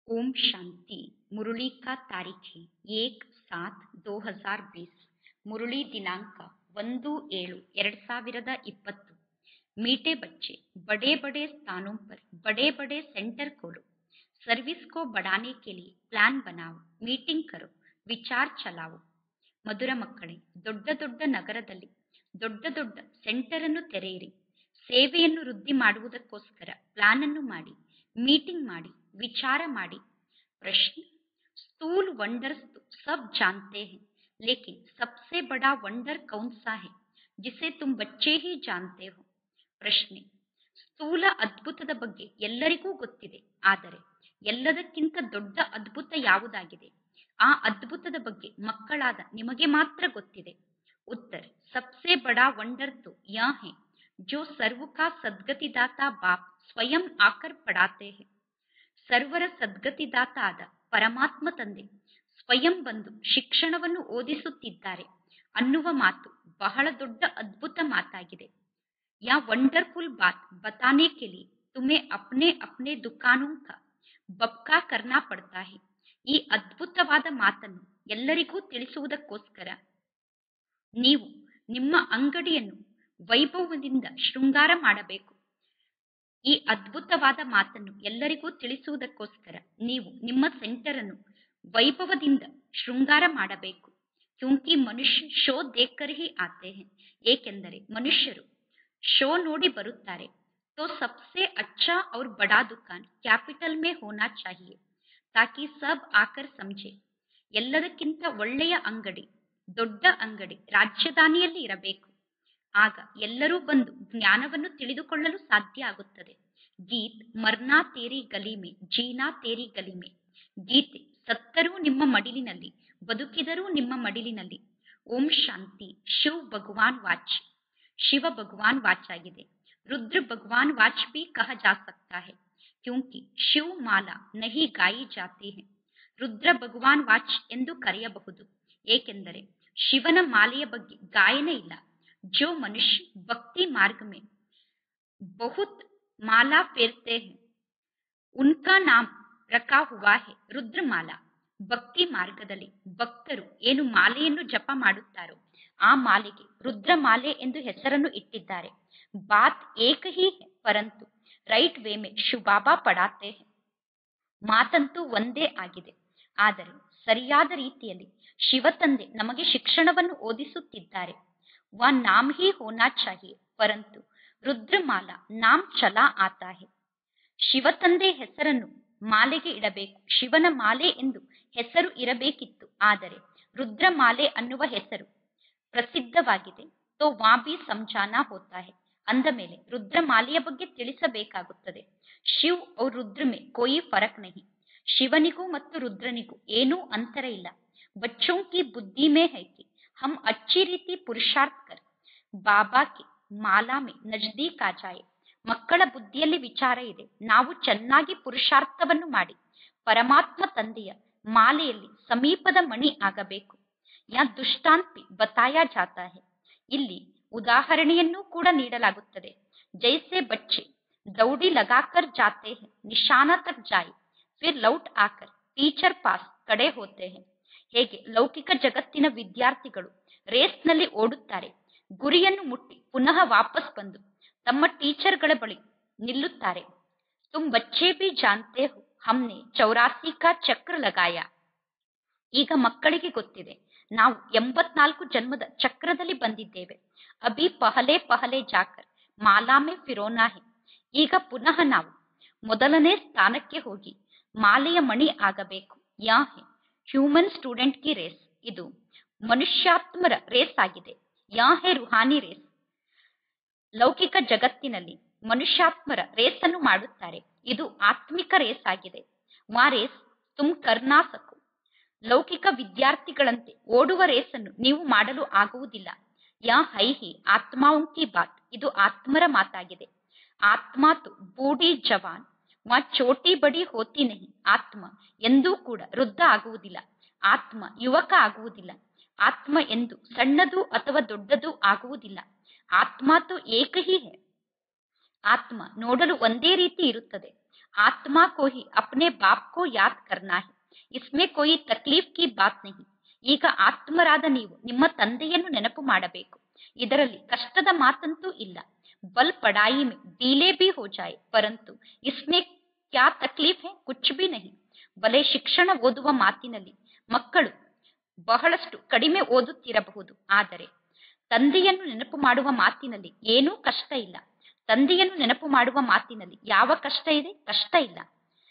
ओम शांति मुरली का तारीख है एक सात दो हजार बीस ಮುರಳಿ ದಿನಾಂಕ ಒಂದು ಏಳು ಎರಡ್ ಸಾವಿರದ ಇಪ್ಪತ್ತು मीठे बच्चे बड़े बड़े स्थानों पर बड़े बड़े सेंटर खोलो सर्विस को बढ़ाने के लिए प्लान बनाओ ಮೀಟಿಂಗ್ ಕರೋ ವಿಚಾರ ಚಲಾವೋ ಮಧುರ ಮಕ್ಕಳೇ ದೊಡ್ಡ ದೊಡ್ಡ ನಗರದಲ್ಲಿ ದೊಡ್ಡ ದೊಡ್ಡ ಸೆಂಟರ್ ಅನ್ನು ತೆರೆಯಿರಿ ಸೇವೆಯನ್ನು ವೃದ್ಧಿ ಮಾಡುವುದಕ್ಕೋಸ್ಕರ ಪ್ಲಾನ್ ಅನ್ನು ಮಾಡಿ ಮೀಟಿಂಗ್ ಮಾಡಿ ವಿಚಾರ ಮಾಡಿ ಪ್ರಶ್ನೆ स्थूल वंडर्स तो सब जानते हैं लेकिन सबसे बड़ा वंडर कौन सा है जिसे तुम बच्चे ही जानते हो ಪ್ರಶ್ನೆ ಸ್ಥೂಲ ಅದ್ಭುತದ ಬಗ್ಗೆ ಎಲ್ಲರಿಗೂ ಗೊತ್ತಿದೆ ಆದರೆ ಎಲ್ಲದಕ್ಕಿಂತ ದೊಡ್ಡ ಅದ್ಭುತ ಯಾವುದಾಗಿದೆ ಆ ಅದ್ಭುತದ ಬಗ್ಗೆ ಮಕ್ಕಳಾದ ನಿಮಗೆ ಮಾತ್ರ ಗೊತ್ತಿದೆ ಉತ್ತರ ಸಬ್ಸೆ ಬಡಾ ವಂಡರ್ ತೋ ಯಾ ಹೇ ಜೋ ಸರ್ವ ಕಾ ಸದ್ಗತಿದಾತ ಬಾಪ್ ಸ್ವಯಂ ಆಕರ್ ಪಡಾತೆ ಹೇ ಸರ್ವರ ಸದ್ಗತಿದಾತ ಆದ ಪರಮಾತ್ಮ ತಂದೆ ಸ್ವಯಂ ಬಂದು ಶಿಕ್ಷಣವನ್ನು ಓದಿಸುತ್ತಿದ್ದಾರೆ ಅನ್ನುವ ಮಾತು ಬಹಳ ದೊಡ್ಡ ಅದ್ಭುತ ಮಾತಾಗಿದೆ ಯಾ ವಂಡರ್ಫುಲ್ ಬಾತ್ ಬತಾನೆ के लिए तुम्हें अपने अपने दुकानों का ಬಬ್ಕಾ ಕರ್ನಾ ಪಡ್ತಾ ಹೇ ಈ ಅದ್ಭುತವಾದ ಮಾತನ್ನು ಎಲ್ಲರಿಗೂ ತಿಳಿಸುವುದಕ್ಕೋಸ್ಕರ ನೀವು ನಿಮ್ಮ ಅಂಗಡಿಯನ್ನು ವೈಭವದಿಂದ ಶೃಂಗಾರ ಮಾಡಬೇಕು ಈ ಅದ್ಭುತವಾದ ಮಾತನ್ನು ಎಲ್ಲರಿಗೂ ತಿಳಿಸುವುದಕ್ಕೋಸ್ಕರ ನೀವು ನಿಮ್ಮ ಸೆಂಟರ್ ಅನ್ನು ವೈಭವದಿಂದ ಶೃಂಗಾರ ಮಾಡಬೇಕು ಕ್ಯೂಂಕಿ ಮನುಷ್ಯ ಶೋ ದೇಕರ್ ಹಿ ಆತೆ ಹೇ ಏಕೆಂದರೆ ಮನುಷ್ಯರು ಶೋ ನೋಡಿ ಬರುತ್ತಾರೆ तो सबसे अच्छा और बड़ा दुकान ಕ್ಯಾಪಿಟಲ್ में होना चाहिए ताकि सब आकर समझे ಎಲ್ಲದಕ್ಕಿಂತ ಒಳ್ಳೆಯ ಅಂಗಡಿ ದೊಡ್ಡ ಅಂಗಡಿ ರಾಜಧಾನಿಯಲ್ಲಿ ಇರಬೇಕು ಆಗ ಎಲ್ಲರೂ ಬಂದು ಜ್ಞಾನವನ್ನು ತಿಳಿದುಕೊಳ್ಳಲು ಸಾಧ್ಯ ಆಗುತ್ತದೆ ಗೀತ್ ಮರ್ನಾ ತೇರಿ ಗಲಿಮೆ ಜೀನಾ ತೇರಿ ಗಲಿಮೆ ಗೀತೆ ಸತ್ತರೂ ನಿಮ್ಮ ಮಡಿಲಿನಲ್ಲಿ ಬದುಕಿದರೂ ನಿಮ್ಮ ಮಡಿಲಿನಲ್ಲಿ ಓಂ ಶಾಂತಿ ಶಿವ್ ಭಗವಾನ್ ವಾಚ್ ಶಿವ ಭಗವಾನ್ ವಾಚ್ ಆಗಿದೆ रुद्र भगवान वाच भी कहा जा सकता है क्योंकि ಶಿವ ಮಾಲಾ ನಹಿ ಗಾಯಿ ಜಾತಿ है ರುದ್ರ ಭಗವಾನ್ ವಾಚ್ ಎಂದು ಕರೆಯಬಹುದು ಏಕೆಂದರೆ ಶಿವನ ಮಾಲೆಯ ಬಗ್ಗೆ ಗಾಯನ ಇಲ್ಲ ಜೋ ಮನುಷ್ಯ ಭಕ್ತಿ ಮಾರ್ಗ ಮೇ ಬಹುತ್ ಮಾಲಾ ಫೇರ್ತೆ हैं ಉನ್ಕಾ ನಾಮ್ ರಖಾ ಹುವಾ है ರುದ್ರ ಮಾಲಾ ಭಕ್ತಿ ಮಾರ್ಗದಲ್ಲಿ ಭಕ್ತರು ಏನು ಮಾಲೆಯನ್ನು ಜಪ ಮಾಡುತ್ತಾರೋ ಆ ಮಾಲೆಗೆ ರುದ್ರ ಮಾಲೆ ಎಂದು ಹೆಸರನ್ನು ಇಟ್ಟಿದ್ದಾರೆ ಬಾತ್ ಏಕ ಹಿ ಹೈ ಪರಂತು ರೈಟ್ ವೇ ಮೇ ಶುಭಾಬಾ ಪಡಾತೆ ಹೈ ಮಾತಂತೂ ಒಂದೇ ಆಗಿದೆ ಆದರೆ ಸರಿಯಾದ ರೀತಿಯಲ್ಲಿ ಶಿವತಂದೆ ನಮಗೆ ಶಿಕ್ಷಣವನ್ನು ಓದಿಸುತ್ತಿದ್ದಾರೆ ವಾ ನಾಮ್ ಹಿ ಹೋನಾ ಚಾಹಿಯೆ ಪರಂತು ರುದ್ರಮಾಲಾ ನಾಮ್ ಚಲಾ ಆತಾ ಹೈ ಶಿವತಂದೆ ಹೆಸರನ್ನು ಮಾಲೆಗೆ ಇಡಬೇಕು ಶಿವನ ಮಾಲೆ ಎಂದು ಹೆಸರು ಇರಬೇಕಿತ್ತು ಆದರೆ ರುದ್ರಮಾಲೆ ಅನ್ನುವ ಹೆಸರು ಪ್ರಸಿದ್ಧವಾಗಿದೆ ತೋ ವಾ ಬಿ ಸಮಜಾನಾ ಹೋತಾ ಹೈ ಅಂದ ಮೇಲೆ ರುದ್ರಮಾಲೆಯ ಬಗ್ಗೆ ತಿಳಿಸಬೇಕಾಗುತ್ತದೆ ಶಿವ್ ಅವ್ರ ರುದ್ರ ಮೇ ಕೋಯಿ ಫರಕ್ ನಹಿ ಶಿವನಿಗೂ ಮತ್ತು ರುದ್ರನಿಗೂ ಏನೂ ಅಂತರ ಇಲ್ಲ ಬಚ್ಚೋं की बुद्धि में है कि हम अच्छी ರೀತಿ ಪುರುಷಾರ್ಥ ಕರ್ ಬಾಬಾ ಕೆ ಮಾಲಾ ಮೇ ನಜದೀಕ್ ಆ ಜಾಯೆ ಮಕ್ಕಳ ಬುದ್ಧಿಯಲ್ಲಿ ವಿಚಾರ ಇದೆ ನಾವು ಚೆನ್ನಾಗಿ ಪುರುಷಾರ್ಥವನ್ನು ಮಾಡಿ ಪರಮಾತ್ಮ ತಂದೆಯ ಮಾಲೆಯಲ್ಲಿ ಸಮೀಪದ ಮಣಿ ಆಗಬೇಕು ಯಾ ದುಷ್ಟಾಂತಿ ಬತಾಯಾ ಜಾತಾ ಹೈ ಇಲ್ಲಿ ಉದಾಹರಣೆಯನ್ನೂ ಕೂಡ ನೀಡಲಾಗುತ್ತದೆ ಜೈಸೆ ಬಚ್ಚೆ ದೌಡಿ ಲಗಾಕರ್ ಜಾತೆ ಹೈ ನಿಶಾನ ತಕ್ ಜಾಯೆ ಫಿರ್ ಲೌಟ್ ಆಕರ್ ಟೀಚರ್ ಪಾಸ್ ಕಡೆ ಹೋತೆ ಹೈ ಹೇಗೆ ಲೌಕಿಕ ಜಗತ್ತಿನ ವಿದ್ಯಾರ್ಥಿಗಳು ರೇಸ್ನಲ್ಲಿ ಓಡುತ್ತಾರೆ ಗುರಿಯನ್ನು ಮುಟ್ಟಿ ಪುನಃ ವಾಪಸ್ ಬಂದು ತಮ್ಮ ಟೀಚರ್ಗಳ ಬಳಿ ನಿಲ್ಲುತ್ತಾರೆ ತುಮ್ ಬಚ್ಚೆ ಬಿ ಜಾನ್ತೆ ಹೋ ಹಮ್ನೆ ಚೌರಾಸಿ ಕಾ ಚಕ್ರ ಲಗಾಯ ಈಗ ಮಕ್ಕಳಿಗೆ ಗೊತ್ತಿದೆ ನಾವು ಎಂಬತ್ನಾಲ್ಕು ಜನ್ಮದ ಚಕ್ರದಲ್ಲಿ ಬಂದಿದ್ದೇವೆ ಅಭಿ ಪಹಲೆ ಪಹಲೆ ಜಾಕರ್ ಮಾಲಾಮೆ ಫಿರೋನಾ ಹೆ ಈಗ ಪುನಃ ನಾವು ಮೊದಲನೇ ಸ್ಥಾನಕ್ಕೆ ಹೋಗಿ ಮಾಲೆಯ ಮಣಿ ಆಗಬೇಕು ಯಾ ಹೆ ಹ್ಯೂಮನ್ ಸ್ಟೂಡೆಂಟ್ ಕಿ ರೇಸ್ ಇದು ಮನುಷ್ಯಾತ್ಮರ ರೇಸ್ ಆಗಿದೆ ಯಾ ಹೆ ರುಹಾನಿ ರೇಸ್ ಲೌಕಿಕ ಜಗತ್ತಿನಲ್ಲಿ ಮನುಷ್ಯಾತ್ಮರ ರೇಸ್ ಅನ್ನು ಮಾಡುತ್ತಾರೆ ಇದು ಆತ್ಮಿಕ ರೇಸ್ ಆಗಿದೆ ವಾ ರೇಸ್ ತುಮ್ ಕರ್ನಾ ಸಕು ಲೌಕಿಕ ವಿದ್ಯಾರ್ಥಿಗಳಂತೆ ಓಡುವ ರೇಸನ್ನು ನೀವು ಮಾಡಲು ಆಗುವುದಿಲ್ಲ ಯಾ ಹೈ ಹಿ ಆತ್ಮಾओं की ಬಾತ್ ಇದು ಆತ್ಮರ ಮಾತಾಗಿದೆ ಆತ್ಮ ತು ಬೂಢಿ ಜವಾನ್ ವಾ ಚೋಟಿ ಬಡಿ ಹೋತಿ ನಹಿ ಆತ್ಮ ಎಂದೂ ಕೂಡ ವೃದ್ಧ ಆಗುವುದಿಲ್ಲ ಆತ್ಮ ಯುವಕ ಆಗುವುದಿಲ್ಲ ಆತ್ಮ ಎಂದು ಸಣ್ಣದು ಅಥವಾ ದೊಡ್ಡದು ಆಗುವುದಿಲ್ಲ ಆತ್ಮ ತು ಏಕ ಹಿ ಹೈ ಆತ್ಮ ನೋಡಲು ಒಂದೇ ರೀತಿ ಇರುತ್ತದೆ आत्मा को ही अपने बाप को याद करना है इसमें कोई तकलीफ की बात नहीं ಈಗ ಆತ್ಮರಾದ ನೀವು ನಿಮ್ಮ ತಂದೆಯನ್ನು ನೆನಪು ಮಾಡಬೇಕು ಇದರಲ್ಲಿ ಕಷ್ಟದ ಮಾತಂತೂ ಇಲ್ಲ ಬಲ್ ಪಡಾಯಿ ಮೇ ಡೀಲೆ ಬಿ ಹೋ ಜಾಯ್ ಪರಂತು ಇಸ್ಮೇ ಕ್ಯಾ ತಕ್ಲೀಫ್ ಹೇ ಕುಚ್ ಬಿ ನಹಿ ಬಲೆ ಶಿಕ್ಷಣ ಓದುವ ಮಾತಿನಲ್ಲಿ ಮಕ್ಕಳು ಬಹಳಷ್ಟು ಕಡಿಮೆ ಓದುತ್ತಿರಬಹುದು ಆದರೆ ತಂದೆಯನ್ನು ನೆನಪು ಮಾಡುವ ಮಾತಿನಲ್ಲಿ ಏನೂ ಕಷ್ಟ ಇಲ್ಲ ತಂದೆಯನ್ನು ನೆನಪು ಮಾಡುವ ಮಾತಿನಲ್ಲಿ ಯಾವ ಕಷ್ಟ ಇದೆ ಕಷ್ಟ ಇಲ್ಲ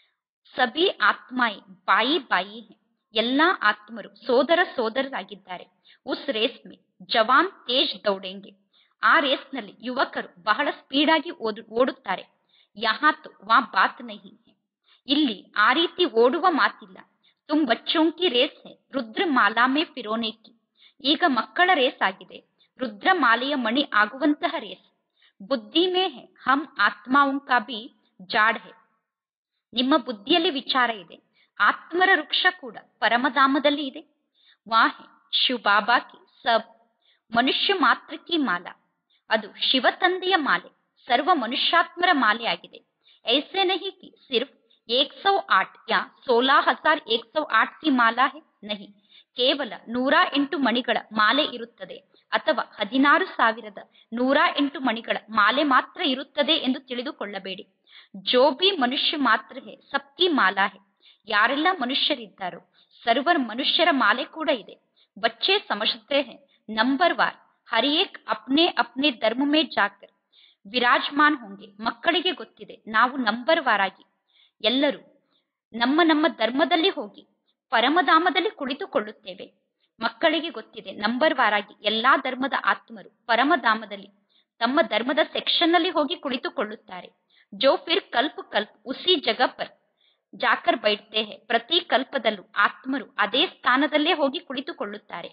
ಸಬಿ ಆತ್ಮಾಯಿ ಬಾಯಿ ಬಾಯಿ ಹೇ ಎಲ್ಲಾ ಆತ್ಮರು ಸೋದರ ಸೋದರರಾಗಿದ್ದಾರೆ ಉಸ್ ರೇಸ್ ಮೇ ಜವಾನ್ ತೇಜ್ ದೌಡೆಂಗೆ ಆ ರೇಸ್ನಲ್ಲಿ ಯುವಕರು ಬಹಳ ಸ್ಪೀಡಾಗಿ ಓದು ಓಡುತ್ತಾರೆ ಯಹಾತು ವಾ ಬಾತ್ ನಹಿ ಹೇ ಇಲ್ಲಿ ಆ ರೀತಿ ಓಡುವ ಮಾತಿಲ್ಲ ತುಮ್ ಬಚ್ಚೋಂಕಿ ರೇಸ್ ಹೇ ರುದ್ರ ಮಾಲಾ ಮೇ ಫಿರೋನೆ ಕಿ ಈಗ ಮಕ್ಕಳ ರೇಸ್ ಆಗಿದೆ ರುದ್ರಮಾಲೆಯ ಮಣಿ ಆಗುವಂತಹ ರೇಸ್ ಬುದ್ಧಿ ಮೇ ಹೇ ಹಮ್ ಆತ್ಮಾओं का भी ಜಾಡ್ ಹೇ ನಿಮ್ಮ ಬುದ್ಧಿಯಲ್ಲಿ ವಿಚಾರ ಇದೆ ಆತ್ಮರ ವೃಕ್ಷ ಕೂಡ ಪರಮಧಾಮದಲ್ಲಿ ಇದೆ ವಾಹೆ ಶಿವಬಾಬಾ ಕಿ ಸಬ್ ಮನುಷ್ಯ ಮಾತ್ರ ಕಿ ಮಾಲ ಅದು ಶಿವ ತಂದೆಯ ಮಾಲೆ ಸರ್ವ ಮನುಷ್ಯಾತ್ಮರ ಮಾಲೆ ಆಗಿದೆ ಐಸೆ ನಹಿ ಕಿ ಸಿರ್ಫ್ ಏಕ್ ಸೌ ಆಟ್ ಯಾ ಸೋಲಾ ಹಜಾರ್ ಏಕ್ ಸೌ ಆಟ್ ಕಿ ಮಾಲಾ ಹೇ ನಹಿ ಕೇವಲ ನೂರ ಎಂಟು ಮಣಿಗಳ ಮಾಲೆ ಇರುತ್ತದೆ ಅಥವಾ ಹದಿನಾರು ಸಾವಿರದ ನೂರ ಎಂಟು ಮಣಿಗಳ ಮಾಲೆ ಮಾತ್ರ ಇರುತ್ತದೆ ಎಂದು ತಿಳಿದುಕೊಳ್ಳಬೇಡಿ ಜೋ ಬಿ ಮನುಷ್ಯ ಮಾತ್ರ ಹೇ ಸಬ್ಕಿ ಮಾಲಾ ಹೇ ಯಾರೆಲ್ಲ ಮನುಷ್ಯರಿದ್ದಾರೋ ಸರ್ವರ್ ಮನುಷ್ಯರ ಮಾಲೆ ಕೂಡ ಇದೆ ಬಚ್ಚೆ ಸಮझते हैं ನಂಬರ್ ವಾರ್ ಹರ್ ಏಕ್ ಅಪ್ನೆ ಅಪ್ನೆ ಧರ್ಮ ಮೇ ಜಾಕರ್ ವಿರಾಜಮಾನ್ ಹೋಂಗೆ ಮಕ್ಕಳಿಗೆ ಗೊತ್ತಿದೆ ನಾವು ನಂಬರ್ ವಾರ್ ಆಗಿ ಎಲ್ಲರೂ ನಮ್ಮ ನಮ್ಮ ಧರ್ಮದಲ್ಲಿ ಹೋಗಿ ಪರಮಧಾಮದಲ್ಲಿ ಕುಳಿತುಕೊಳ್ಳುತ್ತೇವೆ ಮಕ್ಕಳಿಗೆ ಗೊತ್ತಿದೆ ನಂಬರ್ ವಾರಾಗಿ ಎಲ್ಲಾ ಧರ್ಮದ ಆತ್ಮರು ಪರಮಧಾಮದಲ್ಲಿ ತಮ್ಮ ಧರ್ಮದ ಸೆಕ್ಷನ್ ನಲ್ಲಿ ಹೋಗಿ ಕುಳಿತುಕೊಳ್ಳುತ್ತಾರೆ ಜೋ ಫಿರ್ ಕಲ್ಪ ಕಲ್ಪ ಉಸಿ ಜಗ ಪರ್ ಜಾಕರ್ ಬೈಡ್ತೆ ಹೇ ಪ್ರತಿ ಕಲ್ಪದಲ್ಲೂ ಆತ್ಮರು ಅದೇ ಸ್ಥಾನದಲ್ಲೇ ಹೋಗಿ ಕುಳಿತುಕೊಳ್ಳುತ್ತಾರೆ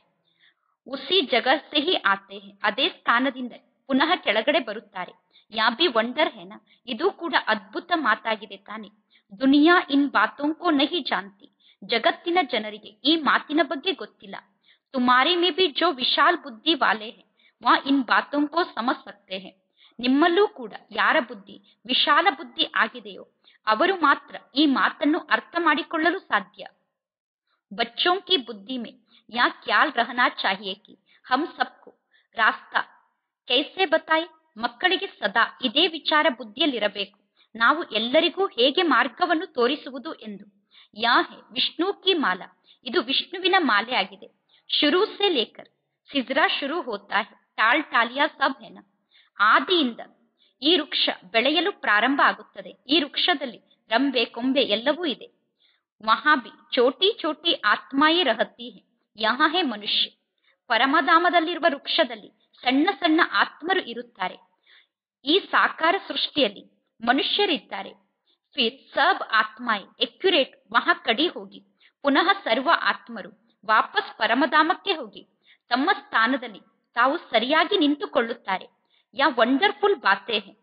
ಉಸಿ ಜಗ ಸೆ ಹಿ ಆತೆ ಹೇ ಅದೇ ಸ್ಥಾನದಿಂದ ಪುನಃ ಕೆಳಗಡೆ ಬರುತ್ತಾರೆ ಯಾ ಬಿ ವಂಡರ್ ಹೇನ ಇದು ಕೂಡ ಅದ್ಭುತ ಮಾತಾಗಿದೆ ತಾನೆ ದುನಿಯಾ ಇನ್ ಬಾತೋಂಕೋ ನಹಿ ಜಾನ್ತಿ ಜಗತ್ತಿನ ಜನರಿಗೆ ಈ ಮಾತಿನ ಬಗ್ಗೆ ಗೊತ್ತಿಲ್ಲ ತುಮಾರೆ ಮೇ ಬಿ ಜೋ ವಿಶಾಲ್ ಬುದ್ಧಿ ವಾಲೆ ಹೇ ವಾ ಇನ್ ಬಾತೋಂಕೋ ಸಮಜ್ ಸಕ್ತೆ ಹೇ ನಿಮ್ಮಲ್ಲೂ ಕೂಡ ಯಾರ ಬುದ್ಧಿ ವಿಶಾಲ ಬುದ್ಧಿ ಆಗಿದೆಯೋ ಅವರು ಮಾತ್ರ ಈ ಮಾತನ್ನು ಅರ್ಥ ಮಾಡಿಕೊಳ್ಳಲು ಸಾಧ್ಯ बच्चों की बुद्धि में यह ख्याल रहना चाहिए कि हम सबको रास्ता कैसे बताए ಮಕ್ಕಳಿಗೆ ಸದಾ ಇದೇ ವಿಚಾರ ಬುದ್ಧಿಯಲ್ಲಿರಬೇಕು ನಾವು ಎಲ್ಲರಿಗೂ ಹೇಗೆ ಮಾರ್ಗವನ್ನು ತೋರಿಸುವುದು ಎಂದು ಯಾ ಹೇ ವಿಷ್ಣು ಕಿ ಮಾಲ ಇದು ವಿಷ್ಣುವಿನ ಮಾಲೆ ಆಗಿದೆ ಶುರು ಸೆ ಲೇಕರ್ ಸಿಜ್ರಾ ಶುರು ಹೋತಾ ಹೇ ಟಾಲ್ ಟಾಲಿಯಾ ಸಬ್ ಹೆನ ಆದಿಯಿಂದ ಈ ವೃಕ್ಷ ಬೆಳೆಯಲು ಪ್ರಾರಂಭ ಆಗುತ್ತದೆ ಈ ವೃಕ್ಷದಲ್ಲಿ ರಂಬೆ ಕೊಂಬೆ ಎಲ್ಲವೂ ಇದೆ ವಹಾ ಬಿ ಚೋಟಿ ಚೋಟಿ ಆತ್ಮಾಯಿ ರಹತಿ ಹೇ ಯಹಾ ಹೇ ಮನುಷ್ಯ ಪರಮಧಾಮದಲ್ಲಿರುವ ವೃಕ್ಷದಲ್ಲಿ ಸಣ್ಣ ಸಣ್ಣ ಆತ್ಮರು ಇರುತ್ತಾರೆ ಈ ಸಾಕಾರ ಸೃಷ್ಟಿಯಲ್ಲಿ ಮನುಷ್ಯರಿದ್ದಾರೆ ಫಿರ್ ಸಬ್ ಆತ್ಮಾಯಿ ಎಕ್ಯುರೇಟ್ ವಹಾ ಕಡಿ ಹೋಗಿ ಪುನಃ ಸರ್ವ ಆತ್ಮರು ವಾಪಸ್ ಪರಮಧಾಮಕ್ಕೆ ಹೋಗಿ ತಮ್ಮ ಸ್ಥಾನದಲ್ಲಿ ತಾವು ಸರಿಯಾಗಿ ನಿಂತುಕೊಳ್ಳುತ್ತಾರೆ ಯಾ ವಂಡರ್ಫುಲ್ ಬಾತೆ ಹೇ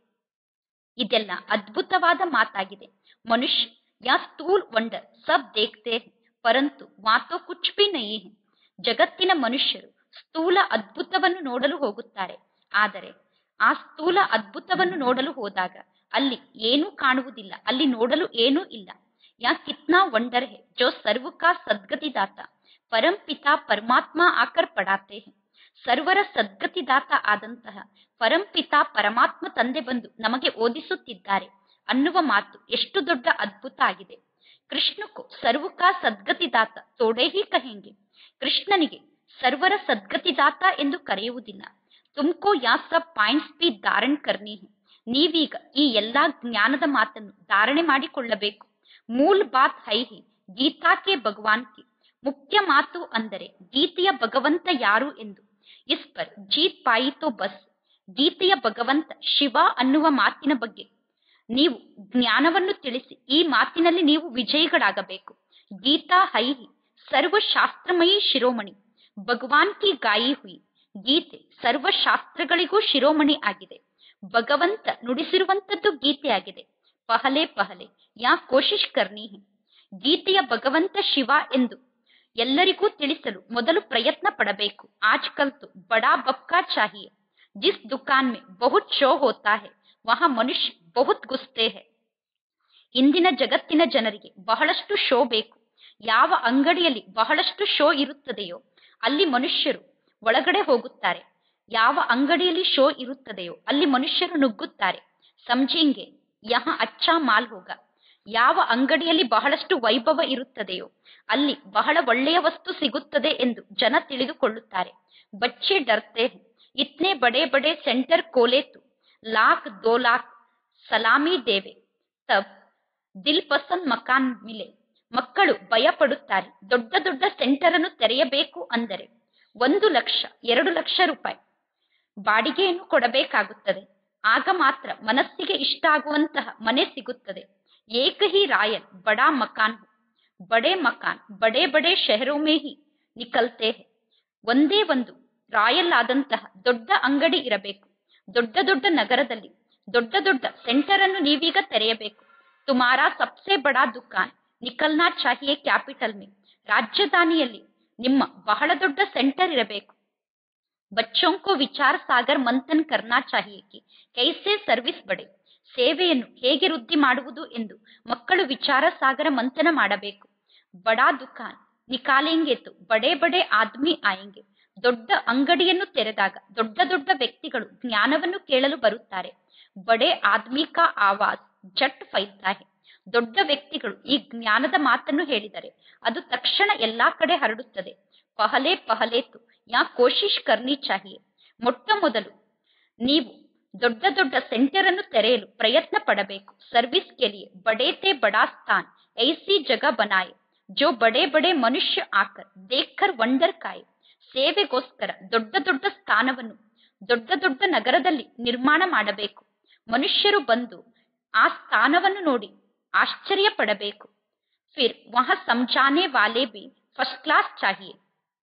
ಇದೆಲ್ಲ ಅದ್ಭುತವಾದ ಮಾತಾಗಿದೆ ಮನುಷ್ಯ ಯಾ ಸ್ಥೂಲ್ ವಂಡರ್ ಸಬ್ ದೇಖ್ತೆ ಹೇ ಪರಂತು ವಾತೋ ಕುಚ್ ಬಿ ನಹಿ ಹೇ ಜಗತ್ತಿನ ಮನುಷ್ಯರು ಸ್ಥೂಲ ಅದ್ಭುತವನ್ನು ನೋಡಲು ಹೋಗುತ್ತಾರೆ ಆದರೆ ಆ ಸ್ಥೂಲ ಅದ್ಭುತವನ್ನು ನೋಡಲು ಹೋದಾಗ ಅಲ್ಲಿ ಏನೂ ಕಾಣುವುದಿಲ್ಲ ಅಲ್ಲಿ ನೋಡಲು ಏನೂ ಇಲ್ಲ ಯಾ ಕಿತ್ನಾ ವಂಡರ್ ಹೇ ಜೋ ಸರ್ವ ಕಾ ಸದ್ಗತಿದಾತ ಪರಂ ಪಿತಾ ಪರಮಾತ್ಮ ಆಕರ್ ಪಡಾತೆ ಹೇ ಸರ್ವರ ಸದ್ಗತಿದಾತ ಆದಂತಹ ಪರಂಪಿತಾ ಪರಮಾತ್ಮ ತಂದೆ ಬಂದು ನಮಗೆ ಓದಿಸುತ್ತಿದ್ದಾರೆ ಅನ್ನುವ ಮಾತು ಎಷ್ಟು ದೊಡ್ಡ ಅದ್ಭುತ ಆಗಿದೆ ಕೃಷ್ಣಕ್ಕೂ ಸರ್ವಕಾ ಸದ್ಗತಿದಾತ ತೋಡೆ ಹಿ ಕಹೆಂಗೆ ಕೃಷ್ಣನಿಗೆ ಸರ್ವರ ಸದ್ಗತಿದಾತ ಎಂದು ಕರೆಯುವುದಿಲ್ಲ ತುಮ್ಕೋ ಯಾ ಸಬ್ ಪಾಯಿಂಟ್ಸ್ ಬಿ ಧಾರಣ್ ಕರ್ನಿ ಹೇ ನೀವೀಗ ಈ ಎಲ್ಲಾ ಜ್ಞಾನದ ಮಾತನ್ನು ಧಾರಣೆ ಮಾಡಿಕೊಳ್ಳಬೇಕು ಮೂಲ್ ಬಾತ್ ಹೈ ಹಿ ಗೀತಾಕೆ ಭಗವಾನ್ ಕಿ ಮುಖ್ಯ ಮಾತು ಅಂದರೆ ಗೀತೆಯ ಭಗವಂತ ಯಾರು ಎಂದು ಇಸ್ ಪರ್ ಜೀತ್ ಪಾಯಿತೋ ಬಸ್ ಗೀತೆಯ ಭಗವಂತ ಶಿವ ಅನ್ನುವ ಮಾತಿನ ಬಗ್ಗೆ ನೀವು ಜ್ಞಾನವನ್ನು ತಿಳಿಸಿ ಈ ಮಾತಿನಲ್ಲಿ ನೀವು ವಿಜಯಿಗಳಾಗಬೇಕು ಗೀತಾ ಹೈಹಿ ಸರ್ವಶಾಸ್ತ್ರಮಯಿ ಶಿರೋಮಣಿ ಭಗವಾನ್ ಕಿ ಗಾಯಿ ಹುಯಿ ಗೀತೆ ಸರ್ವಶಾಸ್ತ್ರಗಳಿಗೂ ಶಿರೋಮಣಿ ಆಗಿದೆ ಭಗವಂತ ನುಡಿಸಿರುವಂತದ್ದು ಗೀತೆಯಾಗಿದೆ ಪಹಲೆ ಪಹಲೆ ಯಾ ಕೋಶಿಶ್ ಕರ್ನಿ ಹೇ ಗೀತೆಯ ಭಗವಂತ ಶಿವ ಎಂದು ಎಲ್ಲರಿಗೂ ತಿಳಿಸಲು ಮೊದಲು ಪ್ರಯತ್ನ ಪಡಬೇಕು ಆಜ್ಕಲ್ ತು ಬಡಾ ಬಪ್ಕಾ ಚಾಹಿಯೆ ಜಿಸ್ ದುಕಾನ್ ಮೇ ಬಹುತ್ ಶೋ ಹೋತಾ ಹೇ ವಹ ಮನುಷ್ಯ ಬಹುತ್ ಗುಸ್ತೆ ಹೇ ಇಂದಿನ ಜಗತ್ತಿನ ಜನರಿಗೆ ಬಹಳಷ್ಟು ಶೋ ಬೇಕು ಯಾವ ಅಂಗಡಿಯಲ್ಲಿ ಬಹಳಷ್ಟು ಶೋ ಇರುತ್ತದೆಯೋ ಅಲ್ಲಿ ಮನುಷ್ಯರು ಒಳಗಡೆ ಹೋಗುತ್ತಾರೆ ಯಾವ ಅಂಗಡಿಯಲ್ಲಿ ಶೋ ಇರುತ್ತದೆಯೋ ಅಲ್ಲಿ ಮನುಷ್ಯರು ನುಗ್ಗುತ್ತಾರೆ ಸಮझेंगे ಯಹ ಅಚ್ಚಾ ಮಾಲ್ ಹೋಗ ಯಾವ ಅಂಗಡಿಯಲ್ಲಿ ಬಹಳಷ್ಟು ವೈಭವ ಇರುತ್ತದೆಯೋ ಅಲ್ಲಿ ಬಹಳ ಒಳ್ಳೆಯ ವಸ್ತು ಸಿಗುತ್ತದೆ ಎಂದು ಜನ ತಿಳಿದುಕೊಳ್ಳುತ್ತಾರೆ ಬಚ್ಚೆ ಡರ್ತೆ ಹೈ. ಇತ್ನೆ ಬಡೆ ಬಡೆ ಸೆಂಟರ್ ಕೋಲೆ ತು ಲಾಖ್ ದೋ ಲಾಖ್ ಸಲಾಮಿ ದೇವೆ ತಬ್ ದಿಲ್ ಪಸಂದ್ ಮಕಾನ್ ಮಿಲೆ ಮಕ್ಕಳು ಭಯ ಪಡುತ್ತಾರೆ ದೊಡ್ಡ ದೊಡ್ಡ ಸೆಂಟರ್ ಅನ್ನು ತೆರೆಯಬೇಕು ಅಂದರೆ ಒಂದು ಲಕ್ಷ ಎರಡು ಲಕ್ಷ ರೂಪಾಯಿ ಬಾಡಿಗೆಯನ್ನು ಕೊಡಬೇಕಾಗುತ್ತದೆ ಆಗ ಮಾತ್ರ ಮನಸ್ಸಿಗೆ ಇಷ್ಟ ಆಗುವಂತಹ ಮನೆ ಸಿಗುತ್ತದೆ ಏಕ ಹಿ ರಾಯಲ್ ಬಡಾ ಮಕಾನ್ ಹೋ. ಬಡೆ ಮಕಾನ್ ಬಡೆ ಬಡೆ ಶಹರೋ ಮೇ ಹಿ ನಿಕಲ್ತೆ ಹೈ. ಒಂದೇ ಒಂದು ರಾಯಲ್ ಆದಂತಹ ದೊಡ್ಡ ಅಂಗಡಿ ಇರಬೇಕು ದೊಡ್ಡ ದೊಡ್ಡ ನಗರದಲ್ಲಿ ದೊಡ್ಡ ದೊಡ್ಡ ಸೆಂಟರ್ ಅನ್ನು ನೀವೀಗ ತೆರೆಯಬೇಕು ತುಮಾರಾ ಸಬ್ಸೆ ಬಡಾ ದುಕಾನ್ ನಿಕಲ್ನಾ ಚಾಹಿಯೆ ಕ್ಯಾಪಿಟಲ್ ಮೇ ರಾಜಧಾನಿಯಲ್ಲಿ ನಿಮ್ಮ ಬಹಳ ದೊಡ್ಡ ಸೆಂಟರ್ ಇರಬೇಕು बच्चों को ವಿಚಾರ ಸಾಗರ್ ಮಂಥನ್ ಕರ್ನಾ ಚಾಹಿಯೆ ಕಿ ಕೈಸೆ ಸರ್ವಿಸ್ ಬಡೆ ಸೇವೆಯನ್ನು ಹೇಗೆ ವೃದ್ಧಿ ಮಾಡುವುದು ಎಂದು ಮಕ್ಕಳು ವಿಚಾರ ಸಾಗರ ಮಂಥನ ಮಾಡಬೇಕು ಬಡಾ ದುಕಾನ್ ನಿಕಾಲೆಂಗೆ ತು ಬಡೆ ಬಡೆ ಆದ್ಮಿ ಆಯೆಂಗೆ ದೊಡ್ಡ ಅಂಗಡಿಯನ್ನು ತೆರೆದಾಗ ದೊಡ್ಡ ದೊಡ್ಡ ವ್ಯಕ್ತಿಗಳು ಜ್ಞಾನವನ್ನು ಕೇಳಲು ಬರುತ್ತಾರೆ ಬಡೆ ಆದ್ಮಿ ಕಾ ಆವಾಜ್ ಜಟ್ ಫೈಲ್ತಾ ಹೈ ದೊಡ್ಡ ವ್ಯಕ್ತಿಗಳು ಈ ಜ್ಞಾನದ ಮಾತನ್ನು ಹೇಳಿದರೆ ಅದು ತಕ್ಷಣ ಎಲ್ಲಾ ಕಡೆ ಹರಡುತ್ತದೆ ಪಹಲೆ ಪಹಲೆ ತು ಯಾ ಕೋಶಿಶ್ ಕರ್ನಿ ಚಾಹಿಯೆ ಮೊಟ್ಟ ಮೊದಲು ನೀವು ದೊಡ್ಡ ದೊಡ್ಡ ಸೆಂಟರ್ ಅನ್ನು ತೆರೆಯಲು ಪ್ರಯತ್ನ ಪಡಬೇಕು ಸರ್ವಿಸ್ ಕೆಲಿಯೆ ಬಡೇ ತೇ ಬಡಾ ಸ್ಥಾನ್ ಐಸಿ ಜಗ ಬನಾಯೆ ಜೋ ಬಡೇ ಬಡೇ ಮನುಷ್ಯ ಆಕರ್ ದೇಖರ್ ವಂಡರ್ ಕಾಯೆ ಸೇವೆಗೋಸ್ಕರ ದೊಡ್ಡ ದೊಡ್ಡ ಸ್ಥಾನವನ್ನು ದೊಡ್ಡ ದೊಡ್ಡ ನಗರದಲ್ಲಿ ನಿರ್ಮಾಣ ಮಾಡಬೇಕು ಮನುಷ್ಯರು ಬಂದು ಆ ಸ್ಥಾನವನ್ನು ನೋಡಿ ಆಶ್ಚರ್ಯ ಪಡಬೇಕು ಫಿರ್ ವಹ ಸಮझाने ವಾಲೆ ಬಿ ಫಸ್ಟ್ ಕ್ಲಾಸ್ ಚಾಹಿಯೆ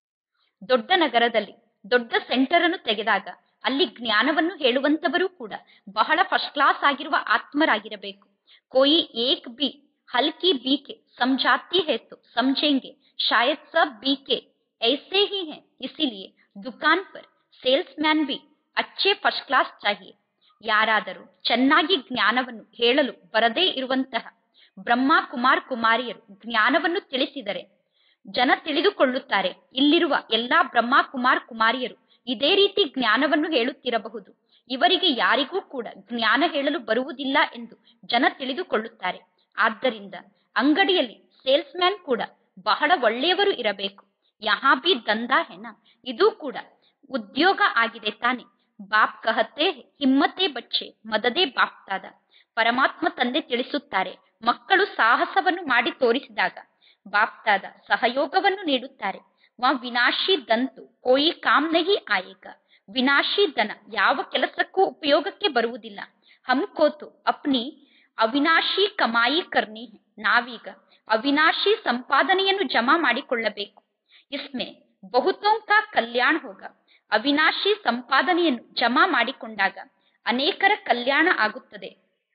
ದೊಡ್ಡ ನಗರದಲ್ಲಿ ದೊಡ್ಡ ಸೆಂಟರ್ ಅನ್ನು ತೆಗೆದಾಗ ಅಲ್ಲಿ ಜ್ಞಾನವನ್ನು ಹೇಳುವಂತವರು ಕೂಡ ಬಹಳ ಫಸ್ಟ್ ಕ್ಲಾಸ್ ಆಗಿರುವ ಆತ್ಮರಾಗಿರಬೇಕು ಕೋಯಿ ಏಕ್ ಬಿ ಹಲ್ಕಿ ಬೀಕೆ ಸಮझाती है तो समझेंगे शायद सब बीके ऐसे ही हैं इसीलिए दुकान पर ಸೇಲ್ಸ್ಮ್ಯಾನ್ ಬಿ ಅಚ್ಚೆ ಫಸ್ಟ್ ಕ್ಲಾಸ್ ಚಾಹಿಯೆ ಯಾರಾದರೂ ಚೆನ್ನಾಗಿ ಜ್ಞಾನವನ್ನು ಹೇಳಲು ಬರದೇ ಇರುವಂತಹ ಬ್ರಹ್ಮ ಕುಮಾರ್ ಕುಮಾರಿಯರು ಜ್ಞಾನವನ್ನು ತಿಳಿಸಿದರೆ ಜನ ತಿಳಿದುಕೊಳ್ಳುತ್ತಾರೆ ಇಲ್ಲಿರುವ ಎಲ್ಲಾ ಬ್ರಹ್ಮ ಕುಮಾರ್ ಕುಮಾರಿಯರು ಇದೇ ರೀತಿ ಜ್ಞಾನವನ್ನು ಹೇಳುತ್ತಿರಬಹುದು ಇವರಿಗೆ ಯಾರಿಗೂ ಕೂಡ ಜ್ಞಾನ ಹೇಳಲು ಬರುವುದಿಲ್ಲ ಎಂದು ಜನ ತಿಳಿದುಕೊಳ್ಳುತ್ತಾರೆ ಆದ್ದರಿಂದ ಅಂಗಡಿಯಲ್ಲಿ ಸೇಲ್ಸ್ಮ್ಯಾನ್ ಕೂಡ ಬಹಳ ಒಳ್ಳೆಯವರು ಇರಬೇಕು ಯಹಾ ಬಿ ದಂಧಾ ಹೆನ ಇದು ಕೂಡ ಉದ್ಯೋಗ ಆಗಿದೆ ತಾನೆ ಬಾಪ್ ಕಹತೆ ಹೈ, ಹಿಮ್ಮತೆ ಬಚ್ಚೆ ಮದದೇ ಬಾಪ್ತಾದ ಪರಮಾತ್ಮ ತಂದೆ ತಿಳಿಸುತ್ತಾರೆ ಮಕ್ಕಳು ಸಾಹಸವನ್ನು ಮಾಡಿ ತೋರಿಸಿದಾಗ ಬಾಪ್ತಾದ ಸಹಯೋಗವನ್ನು ನೀಡುತ್ತಾರೆ ವಾ ವಿನಾಶಿ ದಂತು ಕೋಯಿ ಕಾಮ್ ನಹಿ ಆಯೇಗ ವಿನಾಶಿ ದನ ಯಾವ ಕೆಲಸಕ್ಕೂ ಉಪಯೋಗಕ್ಕೆ ಬರುವುದಿಲ್ಲ ಹಮ್ಕೋತು ಅಪ್ನಿ ಅವಿನಾಶಿ ಕಮಾಯಿ ಕರ್ನಿ ಹೈ. ನಾವೀಗ ಅವಿನಾಶಿ ಸಂಪಾದನೆಯನ್ನು ಜಮಾ ಮಾಡಿಕೊಳ್ಳಬೇಕು ಇಸ್ಮೆ ಬಹುತೋಂ ಕಾ ಕಲ್ಯಾಣ ಹೋಗ ಅವಿನಾಶಿ ಸಂಪಾದನೆಯನ್ನು ಜಮಾ ಮಾಡಿಕೊಂಡಾಗ ಅನೇಕರ ಕಲ್ಯಾಣ ಆಗುತ್ತದೆ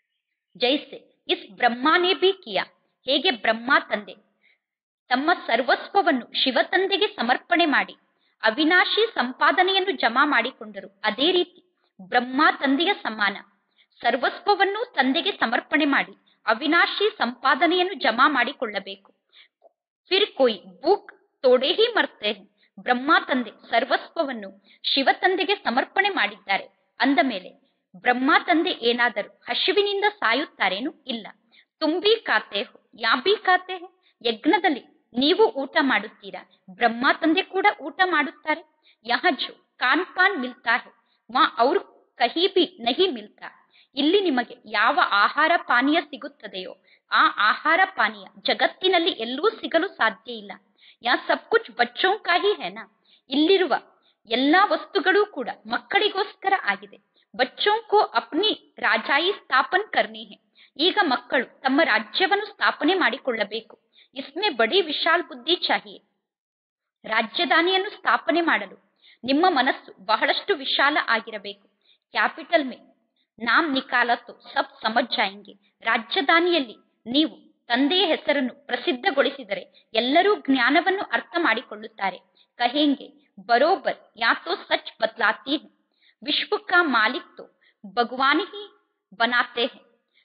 ಜೈಸೆ ಇಸ್ ಬ್ರಹ್ಮಾನೇ ಬಿ ಕಿಯಾ ಹೇಗೆ ಬ್ರಹ್ಮ ತಂದೆ ತಮ್ಮ ಸರ್ವಸ್ವವನ್ನು ಶಿವ ತಂದೆಗೆ ಸಮರ್ಪಣೆ ಮಾಡಿ ಅವಿನಾಶಿ ಸಂಪಾದನೆಯನ್ನು ಜಮಾ ಮಾಡಿಕೊಂಡರು ಅದೇ ರೀತಿ ಬ್ರಹ್ಮ ತಂದೆಯ ಸಮಾನ ಸರ್ವಸ್ವವನ್ನು ತಂದೆಗೆ ಸಮರ್ಪಣೆ ಮಾಡಿ ಅವಿನಾಶಿ ಸಂಪಾದನೆಯನ್ನು ಜಮಾ ಮಾಡಿಕೊಳ್ಳಬೇಕು ಫಿರ್ ಕೊಯ್ ಬೂಕ್ ತೋಡೆ ಹಿ ಮರ್ತೆ ಹೈ. ಬ್ರಹ್ಮ ತಂದೆ ಸರ್ವಸ್ವವನ್ನು ಶಿವ ತಂದೆಗೆ ಸಮರ್ಪಣೆ ಮಾಡಿದ್ದಾರೆ ಅಂದ ಮೇಲೆ ಬ್ರಹ್ಮ ತಂದೆ ಏನಾದರೂ ಹಸಿವಿನಿಂದ ಸಾಯುತ್ತಾರೇನು ಇಲ್ಲ ತುಂಬಿ ಖಾತೆ ಹೋ ಯಾ ಬಿ ಖಾತೆ ಹೈ. ಯಜ್ಞದಲ್ಲಿ ನೀವು ಊಟ ಮಾಡುತ್ತೀರಾ ಬ್ರಹ್ಮ ತಂದೆ ಕೂಡ ಊಟ ಮಾಡುತ್ತಾರೆ ಯಹ ಜೋ ಕಾನ್ ಪಾನ್ ಮಿಲ್ತಾ ಹೈ ವಾ ಅವ್ರ ಕಹಿ ಬಿ ನಹಿ ಮಿಲ್ತಾ ಇಲ್ಲಿ ನಿಮಗೆ ಯಾವ ಆಹಾರ ಪಾನೀಯ ಸಿಗುತ್ತದೆಯೋ ಆ ಆಹಾರ ಪಾನೀಯ ಜಗತ್ತಿನಲ್ಲಿ ಎಲ್ಲೂ ಸಿಗಲು ಸಾಧ್ಯ ಇಲ್ಲ ಯಾ ಸಬ್ ಕುಚ್ ಬಚ್ಚೋಂ ಕಾ ಹಿ ಹೈ ನಾ ಇಲ್ಲಿರುವ ಎಲ್ಲಾ ವಸ್ತುಗಳೂ ಕೂಡ ಮಕ್ಕಳಿಗೋಸ್ಕರ ಆಗಿದೆ ಬಚ್ಚೋಂ ಕೋ ಅಪ್ನಿ ರಾಜಾಯಿ ಸ್ಥಾಪನ್ ಕರ್ನಿ ಹೈ ಈಗ ಮಕ್ಕಳು ತಮ್ಮ ರಾಜ್ಯವನ್ನು ಸ್ಥಾಪನೆ ಮಾಡಿಕೊಳ್ಳಬೇಕು ಇಸ್ಮೆ ಬಡಿ ವಿಶಾಲ್ ಬುದ್ಧಿ ಚಾಹಿಯೆ ರಾಜ್ಯಧಾನಿಯನ್ನು ಸ್ಥಾಪನೆ ಮಾಡಲು ನಿಮ್ಮ ಮನಸ್ಸು ಬಹಳಷ್ಟು ವಿಶಾಲ ಆಗಿರಬೇಕು ಕ್ಯಾಪಿಟಲ್ ಮೇ ನಾಮ್ ನಿಕಾಲತ್ತು ಸಬ್ ಸಮಜ್ ಜಾಯೆಂಗೆ ರಾಜಧಾನಿಯಲ್ಲಿ ನೀವು ತಂದೆಯ ಹೆಸರನ್ನು ಪ್ರಸಿದ್ಧಗೊಳಿಸಿದರೆ ಎಲ್ಲರೂ ಜ್ಞಾನವನ್ನು ಅರ್ಥ ಮಾಡಿಕೊಳ್ಳುತ್ತಾರೆ ಕಹೆಂಗೆ ಬರೋಬರ್ ಯಾ ತೋ ಸಚ್ ಬತ್ಲಾತಿ ಹೈ ವಿಶ್ವ ಕಾ ಮಾಲಿಕ್ ತೋ ಭಗವಾನ್ ಹಿ ಬನಾತೆ ಹೈ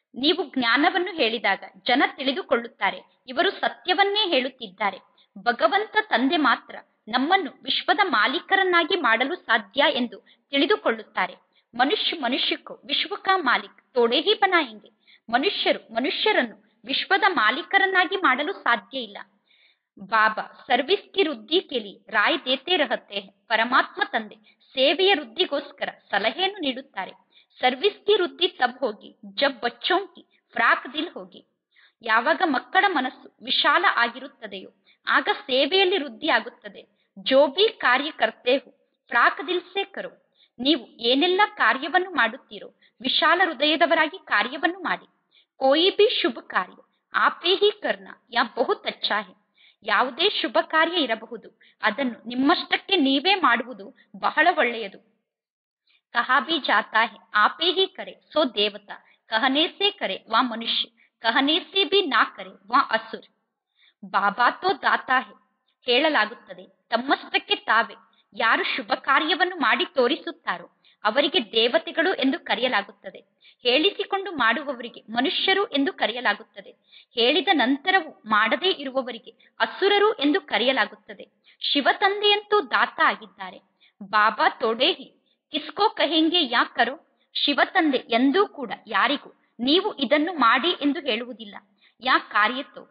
ನೀವು ಜ್ಞಾನವನ್ನು ಹೇಳಿದಾಗ ಜನ ತಿಳಿದುಕೊಳ್ಳುತ್ತಾರೆ ಇವರು ಸತ್ಯವನ್ನೇ ಹೇಳುತ್ತಿದ್ದಾರೆ ಭಗವಂತ ತಂದೆ ಮಾತ್ರ ನಮ್ಮನ್ನು ವಿಶ್ವದ ಮಾಲೀಕರನ್ನಾಗಿ ಮಾಡಲು ಸಾಧ್ಯ ಎಂದು ತಿಳಿದುಕೊಳ್ಳುತ್ತಾರೆ ಮನುಷ್ಯ ಮನುಷ್ಯಕ್ಕೂ ವಿಶ್ವಕ ಮಾಲೀಕ್ ತೋಡೆ ಹಿ ಬನಾಯಂಗೆ ಮನುಷ್ಯರು ಮನುಷ್ಯರನ್ನು ವಿಶ್ವದ ಮಾಲೀಕರನ್ನಾಗಿ ಮಾಡಲು ಸಾಧ್ಯ ಇಲ್ಲ ಬಾಬಾ ಸರ್ವಿಸ್ ಕಿ ವೃದ್ಧಿ ಕೆಲಿ ರಾಯ್ ದೇತೆ ರಹತೆ ಪರಮಾತ್ಮ ತಂದೆ ಸೇವೆಯ ವೃದ್ಧಿಗೋಸ್ಕರ ಸಲಹೆಯನ್ನು ನೀಡುತ್ತಾರೆ ಸರ್ವಿಸ್ ಕಿ ವೃದ್ಧಿ ತಬ್ ಹೋಗಿ ಜಬ್ ಬಚ್ಚೋಂ ಕಿ ಫ್ರಾಕ್ ದಿಲ್ ಹೋಗಿ ಯಾವಾಗ ಮಕ್ಕಳ ಮನಸ್ಸು ವಿಶಾಲ ಆಗಿರುತ್ತದೆಯೋ ಆಗ ಸೇವೆಯಲ್ಲಿ ವೃದ್ಧಿ ಆಗುತ್ತದೆ ಜೋ ಬಿ ಕಾರ್ಯ ಕರ್ತೇಹು ಫ್ರಾಕ್ ದಿಲ್ ಸೇ ಕರೋ ನೀವು ಏನೆಲ್ಲ ಕಾರ್ಯವನ್ನು ಮಾಡುತ್ತೀರೋ ವಿಶಾಲ ಹೃದಯದವರಾಗಿ ಕಾರ್ಯವನ್ನು ಮಾಡಿ ಕೋಯಿ ಬಿ ಶುಭ ಕಾರ್ಯ ಆಪೇ ಹಿ ಕರ್ನ ಯಾ ಬಹುತ್ ಅಚ್ಚಾ ಹೇ ಯಾವುದೇ ಶುಭ ಕಾರ್ಯ ಇರಬಹುದು ಅದನ್ನು ನಿಮ್ಮಷ್ಟಕ್ಕೆ ನೀವೇ ಮಾಡುವುದು ಬಹಳ ಒಳ್ಳೆಯದು ಕಹಾ ಬಿ ಜಾತಾ ಹೇ ಆಪೇ ಹಿ ಕರೆ ಸೋ ದೇವತಾ ಕಹನೆ ಸೇ ಕರೆ ವಾ ಮನುಷ್ಯ ಕಹನೆ ಸೇ ಬಿ ನಾ ಕರೆ ವಾ ಅಸುರ್ ಬಾಬಾ ತೋ ದಾತಾ ಹೇ ಹೇಳಲಾಗುತ್ತದೆ ತಮ್ಮಷ್ಟಕ್ಕೆ ತಾವೇ ಯಾರು ಶುಭ ಕಾರ್ಯವನ್ನು ಮಾಡಿ ತೋರಿಸುತ್ತಾರೋ ಅವರಿಗೆ ದೇವತೆಗಳು ಎಂದು ಕರೆಯಲಾಗುತ್ತದೆ ಹೇಳಿಸಿಕೊಂಡು ಮಾಡುವವರಿಗೆ ಮನುಷ್ಯರು ಎಂದು ಕರೆಯಲಾಗುತ್ತದೆ ಹೇಳಿದ ನಂತರವೂ ಮಾಡದೇ ಇರುವವರಿಗೆ ಅಸುರರು ಎಂದು ಕರೆಯಲಾಗುತ್ತದೆ ಶಿವ ತಂದೆಯಂತೂ ದಾತ ಆಗಿದ್ದಾರೆ ಬಾಬಾ ತೋಡೇಹಿ ಕಿಸ್ಕೋ ಕಹೆಂಗೆ ಯಾ ಕರೋ ಶಿವ ತಂದೆ ಎಂದೂ ಕೂಡ ಯಾರಿಗೂ ನೀವು ಇದನ್ನು ಮಾಡಿ ಎಂದು ಹೇಳುವುದಿಲ್ಲ ಯಾ ಕಾರ್ಯತೋ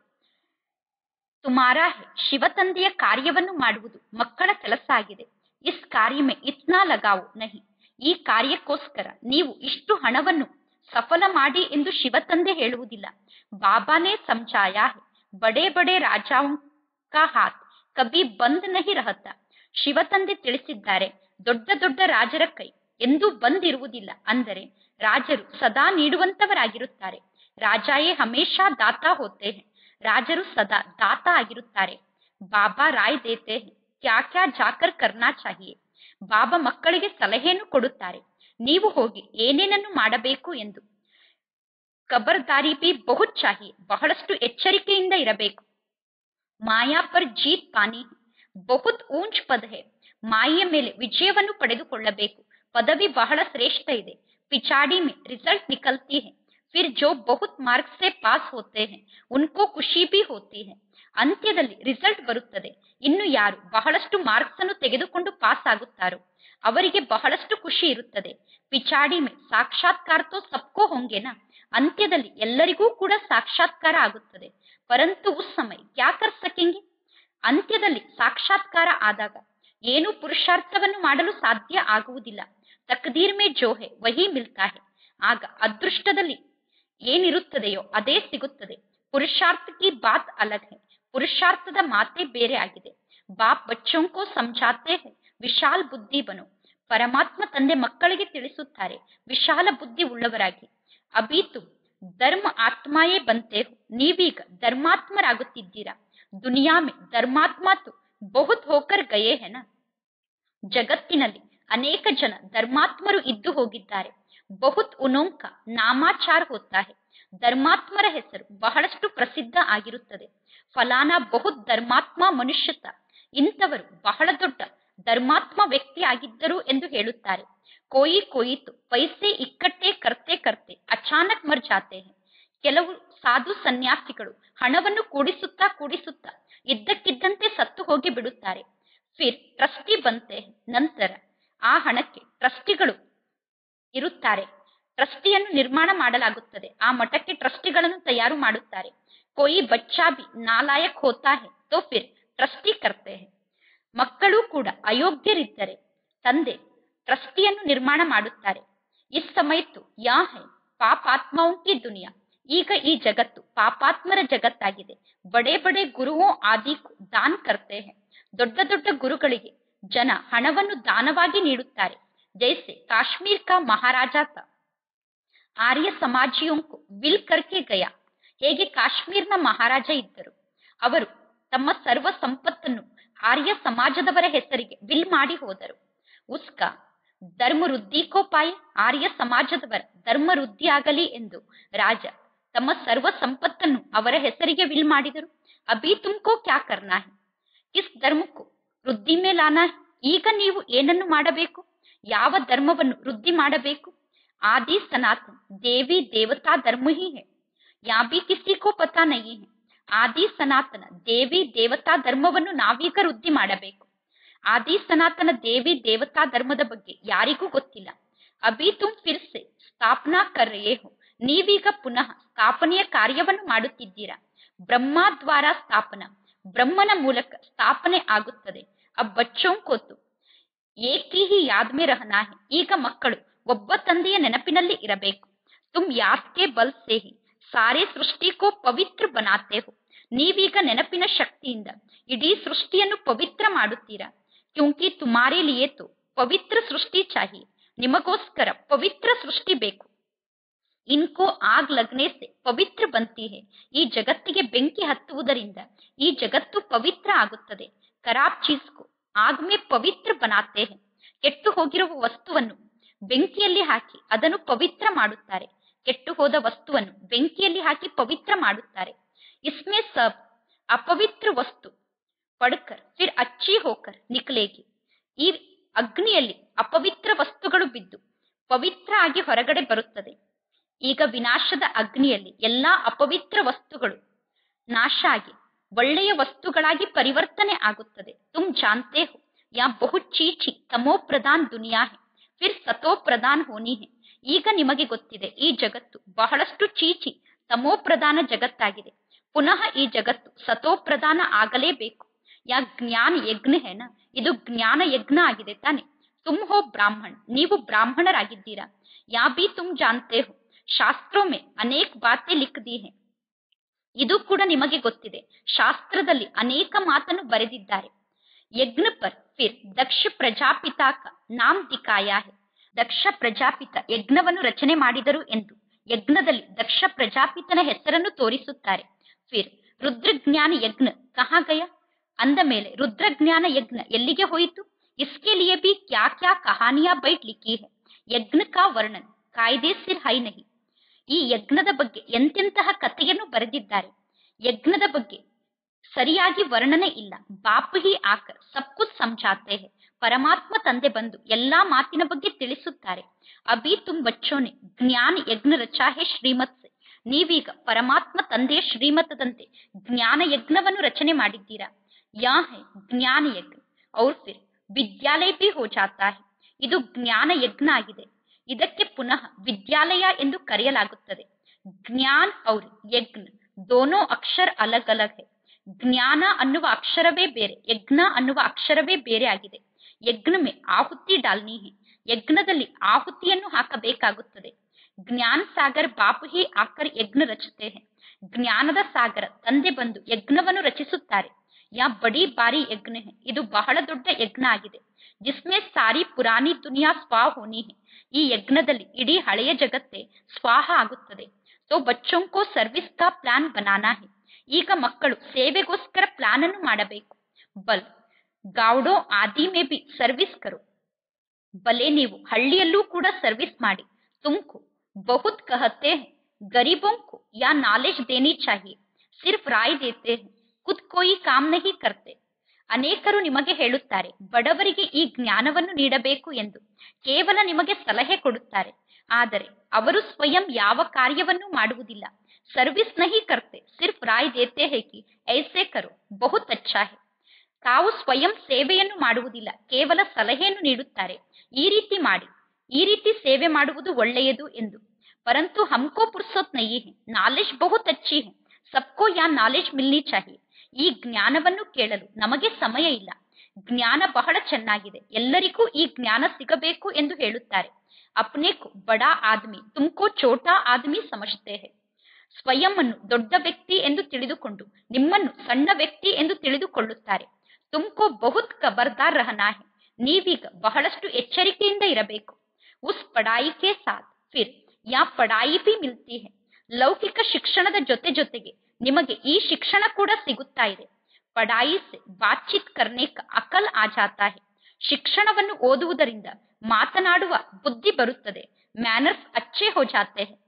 ತುಮಾರಾ ಹೇ ಶಿವ ತಂದೆಯ ಕಾರ್ಯವನ್ನು ಮಾಡುವುದು ಮಕ್ಕಳ ಕೆಲಸ ಆಗಿದೆ ಇಸ್ ಕಾರ್ಯ ಮೇ ಇತ್ನಾ ಲಗಾವು ನಹಿ ಈ ಕಾರ್ಯಕ್ಕೋಸ್ಕರ ನೀವು ಇಷ್ಟು ಹಣವನ್ನು ಸಫಲ ಮಾಡಿ ಎಂದು ಶಿವ ತಂದೆ ಹೇಳುವುದಿಲ್ಲ ಬಾಬಾನೇ ಸಮझाया है ಬಡೆ ಬಡೆ ರಾಜಾओं का ಹಾತ್ ಕಬಿ ಬಂದ್ ನಹಿ ರಹತಾ ಶಿವ ತಂದೆ ತಿಳಿಸಿದ್ದಾರೆ ದೊಡ್ಡ ದೊಡ್ಡ ರಾಜರ ಕೈ ಎಂದೂ ಬಂದ್ ಇರುವುದಿಲ್ಲ ಅಂದರೆ ರಾಜರು ಸದಾ ನೀಡುವಂತವರಾಗಿರುತ್ತಾರೆ ರಾಜಾಯೇ ಹಮೇಶಾ ದಾತಾ ಹೋತೆ ಹೇ ರಾಜರು ಸದಾ ದಾತ ಆಗಿರುತ್ತಾರೆ ಬಾಬಾ ರಾಯ್ ದೇತೆ ಹೇ ಕ್ಯಾ ಕ್ಯಾ ಜಾಕರ್ ಕರ್ನಾ ಚಾಹಿಯೇ ಬಾಬಾ ಮಕ್ಕಳಿಗೆ ಸಲಹೆಯನ್ನು ಕೊಡುತ್ತಾರೆ ನೀವು ಹೋಗಿ ಏನೇನನ್ನು ಮಾಡಬೇಕು ಎಂದು ಖಬರ್ದಾರಿ ಬಿ ಬಹುತ್ ಚಾಹಿಯೇ ಬಹಳಷ್ಟು ಎಚ್ಚರಿಕೆಯಿಂದ ಇರಬೇಕು ಮಾಯಾ ಪರ್ ಜೀತ್ ಪಾನಿ ಬಹುತ್ ಊಂಚ್ ಪದ ಹೇ ಮಾಯೆಯ ಮೇಲೆ ವಿಜಯವನ್ನು ಪಡೆದುಕೊಳ್ಳಬೇಕು ಪದವಿ ಬಹಳ ಶ್ರೇಷ್ಠ ಇದೆ ಪಿಚಾಡಿ ಮೇ ರಿಸಲ್ಟ್ ನಿಕಲ್ತಿ ಹೇ ಫಿರ್ ಜೋ ಬಹುತ್ ಮಾರ್ಕ್ಸ್ ಸೆ ಪಾಸ್ ಹೋತೆ ಹೇ ಉನ್ಕೋ ಖುಷಿ ಬಿ ಹೋತಿ ಹೇ ಅಂತ್ಯದಲ್ಲಿ ರಿಸಲ್ಟ್ ಬರುತ್ತದೆ ಇನ್ನು ಯಾರು ಬಹಳಷ್ಟು ಮಾರ್ಕ್ಸ್ ಅನ್ನು ತೆಗೆದುಕೊಂಡು ಪಾಸ್ ಆಗುತ್ತಾರೋ ಅವರಿಗೆ ಬಹಳಷ್ಟು ಖುಷಿ ಇರುತ್ತದೆ ಪಿಚಾಡಿ ಮೇ ಸಾಕ್ಷಾತ್ಕಾರ ತೋ ಸಬ್ಕೋ ಹೋಂಗೆನಾ ಅಂತ್ಯದಲ್ಲಿ ಎಲ್ಲರಿಗೂ ಕೂಡ ಸಾಕ್ಷಾತ್ಕಾರ ಆಗುತ್ತದೆ ಪರಂತು ಉಸ್ ಸಮಯ ಕ್ಯಾ ಕರ್ ಸಕೆಂಗೆ ಅಂತ್ಯದಲ್ಲಿ ಸಾಕ್ಷಾತ್ಕಾರ ಆದಾಗ ಏನು ಪುರುಷಾರ್ಥವನ್ನು ಮಾಡಲು ಸಾಧ್ಯ ಆಗುವುದಿಲ್ಲ ತಕ್ದೀರ್ ಮೇ ಜೋ ಹೇ ವಹಿ ಮಿಲ್ತಾ ಹೇ ಆಗ ಅದೃಷ್ಟದಲ್ಲಿ ಏನಿರುತ್ತದೆಯೋ ಅದೇ ಸಿಗುತ್ತದೆ ಪುರುಷಾರ್ಥ ಕಿ ಬಾತ್ ಅಲಗ್ ಹೇ ಪುರುಷಾರ್ಥದ ಮಾತೆ ಬೇರೆ ಆಗಿದೆ ಬಾಪ್ ಬಚ್ಚೋಂಕೋ ಸಮझाते ಹೇ ವಿಶಾಲ್ ಬುದ್ಧಿ ಬನು ಪರಮಾತ್ಮ ತಂದೆ ಮಕ್ಕಳಿಗೆ ತಿಳಿಸುತ್ತಾರೆ ವಿಶಾಲ ಬುದ್ಧಿ ಉಳ್ಳವರಾಗಿ ಅಬೀತು ಧರ್ಮ ಆತ್ಮಾಯೇ ಬಂತೆ ನೀವೀಗ ಧರ್ಮಾತ್ಮರಾಗುತ್ತಿದ್ದೀರಾ ದುನಿಯಾ ಮೇ ಧರ್ಮಾತ್ಮಾತು ಬಹುತ್ ಹೋಕರ್ ಗಯೇ ಹೆನ ಜಗತ್ತಿನಲ್ಲಿ ಅನೇಕ ಜನ ಧರ್ಮಾತ್ಮರು ಇದ್ದು ಹೋಗಿದ್ದಾರೆ ಬಹುತ್ ಉನೋಂಕ ನಾಮಾಚಾರ ಹೋತಾ ಹೇ ಧರ್ಮಾತ್ಮರ ಹೆಸರು ಬಹಳಷ್ಟು ಪ್ರಸಿದ್ಧ ಆಗಿರುತ್ತದೆ ಫಲಾನ ಬಹುತ್ ಧರ್ಮಾತ್ಮ ಮನುಷ್ಯತ ಇಂಥವರು ಬಹಳ ದೊಡ್ಡ ಧರ್ಮಾತ್ಮ ವ್ಯಕ್ತಿ ಆಗಿದ್ದರು ಎಂದು ಹೇಳುತ್ತಾರೆ ಕೋಯಿ ಕೋಯಿತು ಪೈಸೆ ಇಕ್ಕಟ್ಟೆ ಕರ್ತೆ ಕರ್ತೆ ಅಚಾನಕ್ ಮರ್ ಜಾತೆ ಹೇ ಕೆಲವು ಸಾಧು ಸನ್ಯಾಸಿಗಳು ಹಣವನ್ನು ಕೂಡಿಸುತ್ತಾ ಕೂಡಿಸುತ್ತಾ ಇದ್ದಕ್ಕಿದ್ದಂತೆ ಸತ್ತು ಹೋಗಿ ಬಿಡುತ್ತಾರೆ ಫಿರ್ ಟ್ರಸ್ಟಿ ಬಂತೆ ನಂತರ ಆ ಹಣಕ್ಕೆ ಟ್ರಸ್ಟಿಗಳು ಇರುತ್ತಾರೆ ಟ್ರಸ್ಟಿಯನ್ನು ನಿರ್ಮಾಣ ಮಾಡಲಾಗುತ್ತದೆ ಆ ಮಠಕ್ಕೆ ಟ್ರಸ್ಟಿಗಳನ್ನು ತಯಾರು ಮಾಡುತ್ತಾರೆ ಕೋಯಿ ಬಚ್ಚಾ ಬಿ ನಾಲಾಯಕ್ ಹೋತಾ ಹೇ ತೋ ಫಿರ್ ಟ್ರಸ್ಟಿ ಕರ್ತೆ ಹೇ ಮಕ್ಕಳು ಕೂಡ ಅಯೋಗ್ಯರಿದ್ದರೆ ತಂದೆ ಟ್ರಸ್ಟಿಯನ್ನು ನಿರ್ಮಾಣ ಮಾಡುತ್ತಾರೆ ಇಸ್ ಸಮಯತ್ತು ಯಾ ಹೇ ಪಾಪಾತ್ಮಾओं की ದುನಿಯಾ ಈಗ ಈ ಜಗತ್ತು ಪಾಪಾತ್ಮರ ಜಗತ್ತಾಗಿದೆ ಬಡೆ ಬಡೆ ಗುರುವೋ ಆದಿಕು ದಾನ್ ಕರ್ತೆ ಹೇ ದೊಡ್ಡ ದೊಡ್ಡ ಗುರುಗಳಿಗೆ ಜನ ಹಣವನ್ನು ದಾನವಾಗಿ ನೀಡುತ್ತಾರೆ ಜೈಸೆ ಕಾಶ್ಮೀರ್ ಕಾ ಮಹಾರಾಜ ತಾ ಆರ್ಯ ಸಮಾಜಿಯೋಂಕು ವಿಲ್ ಕರ್ಕೆ ಗಯಾ ಹೇಗೆ ಕಾಶ್ಮೀರ್ನ ಮಹಾರಾಜ ಇದ್ದರು ಅವರು ತಮ್ಮ ಸರ್ವ ಸಂಪತ್ತನ್ನು ಆರ್ಯ ಸಮಾಜದವರ ಹೆಸರಿಗೆ ವಿಲ್ ಮಾಡಿ ಹೋದರು ಉಸ್ಕ ಧರ್ಮ ವೃದ್ಧಿಕೋಪಾಯಿ ಆರ್ಯ ಸಮಾಜದವರ ಧರ್ಮ ವೃದ್ಧಿ ಆಗಲಿ ಎಂದು ರಾಜ ತಮ್ಮ ಸರ್ವ ಸಂಪತ್ತನ್ನು ಅವರ ಹೆಸರಿಗೆ ವಿಲ್ ಮಾಡಿದರು ಅಭಿ ತುಮ್ಕೋ ಕ್ಯಾ ಕರ್ನಾ ಹೇ ಕಿಸ್ ಧರ್ಮಕ್ಕೂ ವೃದ್ಧಿ ಮೇಲಾನ ಈಗ ನೀವು ಏನನ್ನು ಮಾಡಬೇಕು ಯಾವ ಧರ್ಮವನ್ನು ವೃದ್ಧಿ ಮಾಡಬೇಕು आदि सनातन देवी देवता धर्म ही है यहाँ भी किसी को पता नहीं है ಆದಿ ಸನಾತನ ದೇವಿ ದೇವತಾ ಧರ್ಮವನ್ನು ನಾವೀಗ ವೃದ್ಧಿ ಮಾಡಬೇಕು ಆದಿ ಸನಾತನ ದೇವಿ ದೇವತಾ ಧರ್ಮದ ಬಗ್ಗೆ ಯಾರಿಗೂ ಗೊತ್ತಿಲ್ಲ ಅಭಿ ತುಮ್ ಫಿರ್ ಸೆ ಸ್ಥಾಪನಾ ಕರ್ ರಹೆ ಹೋ ನೀವೀಗ ಪುನಃ ಸ್ಥಾಪನೆಯ ಕಾರ್ಯವನ್ನು ಮಾಡುತ್ತಿದ್ದೀರಾ ಬ್ರಹ್ಮ ದ್ವಾರ ಸ್ಥಾಪನ ಬ್ರಹ್ಮನ ಮೂಲಕ ಸ್ಥಾಪನೆ ಆಗುತ್ತದೆ ಅಬ್ ಬಚ್ಚೋಂ ಕೋತು ಏಕಿ ಹಿ ಯಾದ್ ಮೇ ರಹನಾ ಹೆ ಈಗ ಮಕ್ಕಳು ಒಬ್ಬ ತಂದೆಯ ನೆನಪಿನಲ್ಲಿ ಇರಬೇಕು ತುಮ್ ಯಾದ್ ಕೆ ಬಲ್ ಸೆ ಹಿ ಸಾರೆ ಸೃಷ್ಟಿ ಕೋ ಪವಿತ್ರ ಬನಾತೆ ಹೋ ನೀವೀಗ ನೆನಪಿನ ಶಕ್ತಿಯಿಂದ ಇಡೀ ಸೃಷ್ಟಿಯನ್ನು ಪವಿತ್ರ ಮಾಡುತ್ತೀರಾ ಕ್ಯೂಂಕಿ ತುಮಾರೇ ಲಿಯೇ ತೋ ಪವಿತ್ರ ಸೃಷ್ಟಿ ಚಾಹಿಯೆ ನಿಮಗೋಸ್ಕರ ಪವಿತ್ರ ಸೃಷ್ಟಿ ಬೇಕು ಇನ್ಕೋ ಆಗ್ ಲಗ್ನೆ ಸೆ ಪವಿತ್ರ ಬಂತಿ ಹೇ ಈ ಜಗತ್ತಿಗೆ ಬೆಂಕಿ ಹತ್ತುವುದರಿಂದ ಈ ಜಗತ್ತು ಪವಿತ್ರ ಆಗುತ್ತದೆ ಖರಾಬ್ ಚೀಸ್ಕೋ ಆಗ್ ಮೇ ಪವಿತ್ರ ಬನಾತೆ ಹೇ ಕೆಟ್ಟು ಹೋಗಿರುವ ವಸ್ತುವನ್ನು ಬೆಂಕಿಯಲ್ಲಿ ಹಾಕಿ ಅದನ್ನು ಪವಿತ್ರ ಮಾಡುತ್ತಾರೆ ಕೆಟ್ಟು ಹೋದ ವಸ್ತುವನ್ನು ಬೆಂಕಿಯಲ್ಲಿ ಹಾಕಿ ಪವಿತ್ರ ಮಾಡುತ್ತಾರೆ ಇಸ್ಮೇ ಸಬ್ ಅಪವಿತ್ರ ವಸ್ತು ಪಡ್ಕರ್ ಫಿರ್ ಅಚ್ಚಿ ಹೋಕರ್ ನಿಕ್ಲೇಗಿ ಈ ಅಗ್ನಿಯಲ್ಲಿ ಅಪವಿತ್ರ ವಸ್ತುಗಳು ಬಿದ್ದು ಪವಿತ್ರ ಆಗಿ ಹೊರಗಡೆ ಬರುತ್ತದೆ ಈಗ ವಿನಾಶದ ಅಗ್ನಿಯಲ್ಲಿ ಎಲ್ಲಾ ಅಪವಿತ್ರ ವಸ್ತುಗಳು ನಾಶ ಆಗಿ ಒಳ್ಳೆಯ ವಸ್ತುಗಳಾಗಿ ಪರಿವರ್ತನೆ ಆಗುತ್ತದೆ ತುಮ್ ಜಾನ್ತೆ ಹೋ ಯಾ ಬಹು ಚೀಚಿ ತಮೋ ಪ್ರಧಾನ್ ದುನಿಯಾ ಹೇ ಫಿರ್ ಸತೋ ಪ್ರಧಾನ್ ಹೋನಿ ಹೇ ಈಗ ನಿಮಗೆ ಗೊತ್ತಿದೆ ಈ ಜಗತ್ತು ಬಹಳಷ್ಟು ಚೀಚಿ ತಮೋ ಪ್ರಧಾನ ಜಗತ್ತಾಗಿದೆ ಪುನಃ ಈ ಜಗತ್ತು ಸತೋ ಪ್ರಧಾನ ಆಗಲೇಬೇಕು ಯಾ ಜ್ಞಾನ ಯಜ್ಞ ಹೇನ ಇದು ಜ್ಞಾನ ಯಜ್ಞ ಆಗಿದೆ ತಾನೆ ತುಮ್ ಹೋ ಬ್ರಾಹ್ಮಣ್ ನೀವು ಬ್ರಾಹ್ಮಣರಾಗಿದ್ದೀರಾ ಯಾ ಬಿ ತುಮ್ ಜಾನ್ತೆ ಹೋ ಶಾಸ್ತ್ರೋ ಮೇ ಅನೇಕ ಬಾತೆ ಲಿಖ್ ದಿ ಹೇ ಇದು ಕೂಡ ನಿಮಗೆ ಗೊತ್ತಿದೆ ಶಾಸ್ತ್ರದಲ್ಲಿ ಅನೇಕ ಮಾತನ್ನು ಬರೆದಿದ್ದಾರೆ ಯಜ್ಞ ಪರ್ ಫಿರ್ ದಕ್ಷ ಪ್ರಜಾಪಿತಾ ಕ ನಾಮ್ ದಿಕಾಯಾ ಹೇ ದಕ್ಷ ಪ್ರಜಾಪಿತ ಯಜ್ಞವನ್ನು ರಚನೆ ಮಾಡಿದರು ಎಂದು ಯಜ್ಞದಲ್ಲಿ ದಕ್ಷ ಪ್ರಜಾಪಿತನ ಹೆಸರನ್ನು ತೋರಿಸುತ್ತಾರೆ ಫಿರ್ ರುದ್ರಜ್ಞಾನ ಯಜ್ಞ ಕಹಾ ಗಯ ಅಂದ ಮೇಲೆ ರುದ್ರಜ್ಞಾನ ಯಜ್ಞ ಎಲ್ಲಿಗೆ ಹೋಯಿತು ಇಸ್ಕೆ ಲಿಯೆ ಬಿ ಕ್ಯಾ ಕ್ಯಾ ಕಹಾನಿಯಾ ಬೈಟ್ ಲಿಖಿ ಹೇ ಯಜ್ಞ ಕಾ ವರ್ಣನ್ ಕಾಯ್ದೆ ಸಿರ್ ಹೈ ನಹಿ ಈ ಯಜ್ಞದ ಬಗ್ಗೆ ಎಂತೆಂತಹ ಕಥೆಯನ್ನು ಬರೆದಿದ್ದಾರೆ ಯಜ್ಞದ ಬಗ್ಗೆ ಸರಿಯಾಗಿ ವರ್ಣನೆ ಇಲ್ಲ ಬಾಪ್ ಹಿ ಆಕರ್ ಸಬ್ ಕುಚ್ ಸಮझाते हैं ಪರಮಾತ್ಮ ತಂದೆ ಬಂದು ಎಲ್ಲಾ ಮಾತಿನ ಬಗ್ಗೆ ತಿಳಿಸುತ್ತಾರೆ ಅಭಿ ತುಮ್ ಬಚ್ಚೋನೆ ಜ್ಞಾನ ಯಜ್ಞ ರಚಾ ಹೇ ಶ್ರೀಮತ್ ಸೆ ನೀವೀಗ ಪರಮಾತ್ಮ ತಂದೆಯ ಶ್ರೀಮತದಂತೆ ಜ್ಞಾನ ಯಜ್ಞವನ್ನು ರಚನೆ ಮಾಡಿದ್ದೀರಾ ಯಾ ಹೇ ಜ್ಞಾನ ಯಜ್ಞ ಔರ್ ಫಿರ್ ವಿದ್ಯಾಲಯ ಬಿ ಹೋ ಜಾತಾ ಹೇ ಇದು ಜ್ಞಾನ ಯಜ್ಞ ಆಗಿದೆ ಇದಕ್ಕೆ ಪುನಃ ವಿದ್ಯಾಲಯ ಎಂದು ಕರೆಯಲಾಗುತ್ತದೆ ಜ್ಞಾನ್ ಔರ್ ಯಜ್ಞ ದೋನೋ ಅಕ್ಷರ ಅಲಗ್ ಅಲಗ್ ಹೇ ಜ್ಞಾನ ಅನ್ನುವ ಅಕ್ಷರವೇ ಬೇರೆ ಯಜ್ಞ ಅನ್ನುವ ಅಕ್ಷರವೇ ಬೇರೆ ಆಗಿದೆ ಯಜ್ಞ ಮೇ ಆಹುತಿ ಡಾಲ್ನಿ ಹೇ ಯಜ್ಞದಲ್ಲಿ ಆಹುತಿಯನ್ನು ಹಾಕಬೇಕಾಗುತ್ತದೆ ಜ್ಞಾನ ಸಾಗರ್ ಬಾಪು ಹಿ ಆಕರ್ ಯಜ್ಞ ರಚತೆ ಹೇ ಜ್ಞಾನದ ಸಾಗರ ತಂದೆ ಬಂದು ಯಜ್ಞವನ್ನು ರಚಿಸುತ್ತಾರೆ ಯಾ ಬಡಿ ಬಾರಿ ಯಜ್ಞ ಹೇ ಇದು ಬಹಳ ದೊಡ್ಡ ಯಜ್ಞ ಆಗಿದೆ ಜಿಸ್ಮೆ ಸಾರಿ ಪುರಾಣಿ ದುನಿಯಾ ಸ್ವಾ ಹೋನಿ ಹೇ ಈ ಯಜ್ಞದಲ್ಲಿ ಇಡೀ ಹಳೆಯ ಜಗತ್ತೇ ಸ್ವಾಹ ಆಗುತ್ತದೆ ತೋ ಬಚ್ಚೋಂ ಕೋ ಸರ್ವಿಸ್ ಕಾ ಪ್ಲಾನ್ ಬನಾನಾ ಹೇ ಈಗ ಮಕ್ಕಳು ಸೇವೆಗೋಸ್ಕರ ಪ್ಲಾನ್ ಅನ್ನು ಮಾಡಬೇಕು ಬಲ್ ಗಾವ್ಡೋ ಆದಿ ಮೇ ಬಿ ಸರ್ವಿಸ್ ಕರೋ ಬಲೆ ನೀವು ಹಳ್ಳಿಯಲ್ಲೂ ಕೂಡ ಸರ್ವಿಸ್ ಮಾಡಿ ತುಮ್ಕು ಬಹುತ್ ಕಹತೆ ಗರೀಬೋಂಕು ಯಾ ನಾಲೆಜ್ ದೇನಿ ಚಾಹಿಯೆ ಸಿರ್ಫ್ ರಾಯ್ ದೇತೆ ಖುದ್ ಕೋಯಿ ಕಾಮ್ ನಹಿ ಕರ್ತೆ ಅನೇಕರು ನಿಮಗೆ ಹೇಳುತ್ತಾರೆ ಬಡವರಿಗೆ ಈ ಜ್ಞಾನವನ್ನು ನೀಡಬೇಕು ಎಂದು ಕೇವಲ ನಿಮಗೆ ಸಲಹೆ ಕೊಡುತ್ತಾರೆ ಆದರೆ ಅವರು ಸ್ವಯಂ ಯಾವ ಕಾರ್ಯವನ್ನು ಮಾಡುವುದಿಲ್ಲ ಸರ್ವಿಸ್ ನಹಿ ಕರ್ತೆ ಸಿರ್ಫ್ ರಾಯ್ ದೇತೆ ಹೇ ಕಿ ಐಸೆ ಕರೋ ಬಹುತ್ ಅಚ್ಚಾ ಹೇ ತಾವು ಸ್ವಯಂ ಸೇವೆಯನ್ನು ಮಾಡುವುದಿಲ್ಲ ಕೇವಲ ಸಲಹೆಯನ್ನು ನೀಡುತ್ತಾರೆ ಈ ರೀತಿ ಮಾಡಿ ಈ ರೀತಿ ಸೇವೆ ಮಾಡುವುದು ಒಳ್ಳೆಯದು ಎಂದು ಪರಂತು ಹಮ್ಕೋ ಪುರ್ಸೋತ್ ನಹಿ ಹೇ ನಾಲೆಜ್ ಬಹುತ್ ಅಚ್ಚಿ ಹೇ ಸಬ್ಕೋ ಯಾ ನಾಲೆಜ್ ಮಿಲ್ನಿ ಚಾಹಿಯೆ ಈ ಜ್ಞಾನವನ್ನು ಕೇಳಲು ನಮಗೆ ಸಮಯ ಇಲ್ಲ ಜ್ಞಾನ ಬಹಳ ಚೆನ್ನಾಗಿದೆ ಎಲ್ಲರಿಗೂ ಈ ಜ್ಞಾನ ಸಿಗಬೇಕು ಎಂದು ಹೇಳುತ್ತಾರೆ ಅಪ್ನೆ ಕೋ ಬಡಾ ಆದ್ಮಿ ತುಮ್ಕೋ ಛೋಟಾ ಆದ್ಮಿ ಸಮಜ್ತೆ ಹೇ ಸ್ವಯಂ ಅನ್ನು ದೊಡ್ಡ ವ್ಯಕ್ತಿ ಎಂದು ತಿಳಿದುಕೊಂಡು ನಿಮ್ಮನ್ನು ಸಣ್ಣ ವ್ಯಕ್ತಿ ಎಂದು ತಿಳಿದುಕೊಳ್ಳುತ್ತಾರೆ ತುಮ್ಕೋ ಬಹುತ್ ಖಬರ್ದಾರ್ ರಹನಾ ಹೇ ನೀವೀಗ ಬಹಳಷ್ಟು ಎಚ್ಚರಿಕೆಯಿಂದ ಇರಬೇಕು ಉಸ್ ಪಡಾಯಿ ಕೆ ಸಾಥ್ ಫಿರ್ ಯಾ ಪಡಾಯಿ ಭಿ ಮಿಲ್ತಿ ಹೇ ಲೌಕಿಕ ಶಿಕ್ಷಣದ ಜೊತೆ ಜೊತೆಗೆ ನಿಮಗೆ ಈ ಶಿಕ್ಷಣ ಕೂಡ ಸಿಗುತ್ತಾ ಇದೆ ಪಡಾಯಿ ಸೆ ಬಾತ್ಚೀತ್ ಕರ್ನೆ ಕ ಅಕಲ್ ಆ ಜಾತಾ ಹೇ ಶಿಕ್ಷಣವನ್ನು ಓದುವುದರಿಂದ ಮಾತನಾಡುವ ಬುದ್ಧಿ ಬರುತ್ತದೆ ಮ್ಯಾನರ್ಸ್ ಅಚ್ಚೆ ಹೋ ಜಾತೆ ಹೇ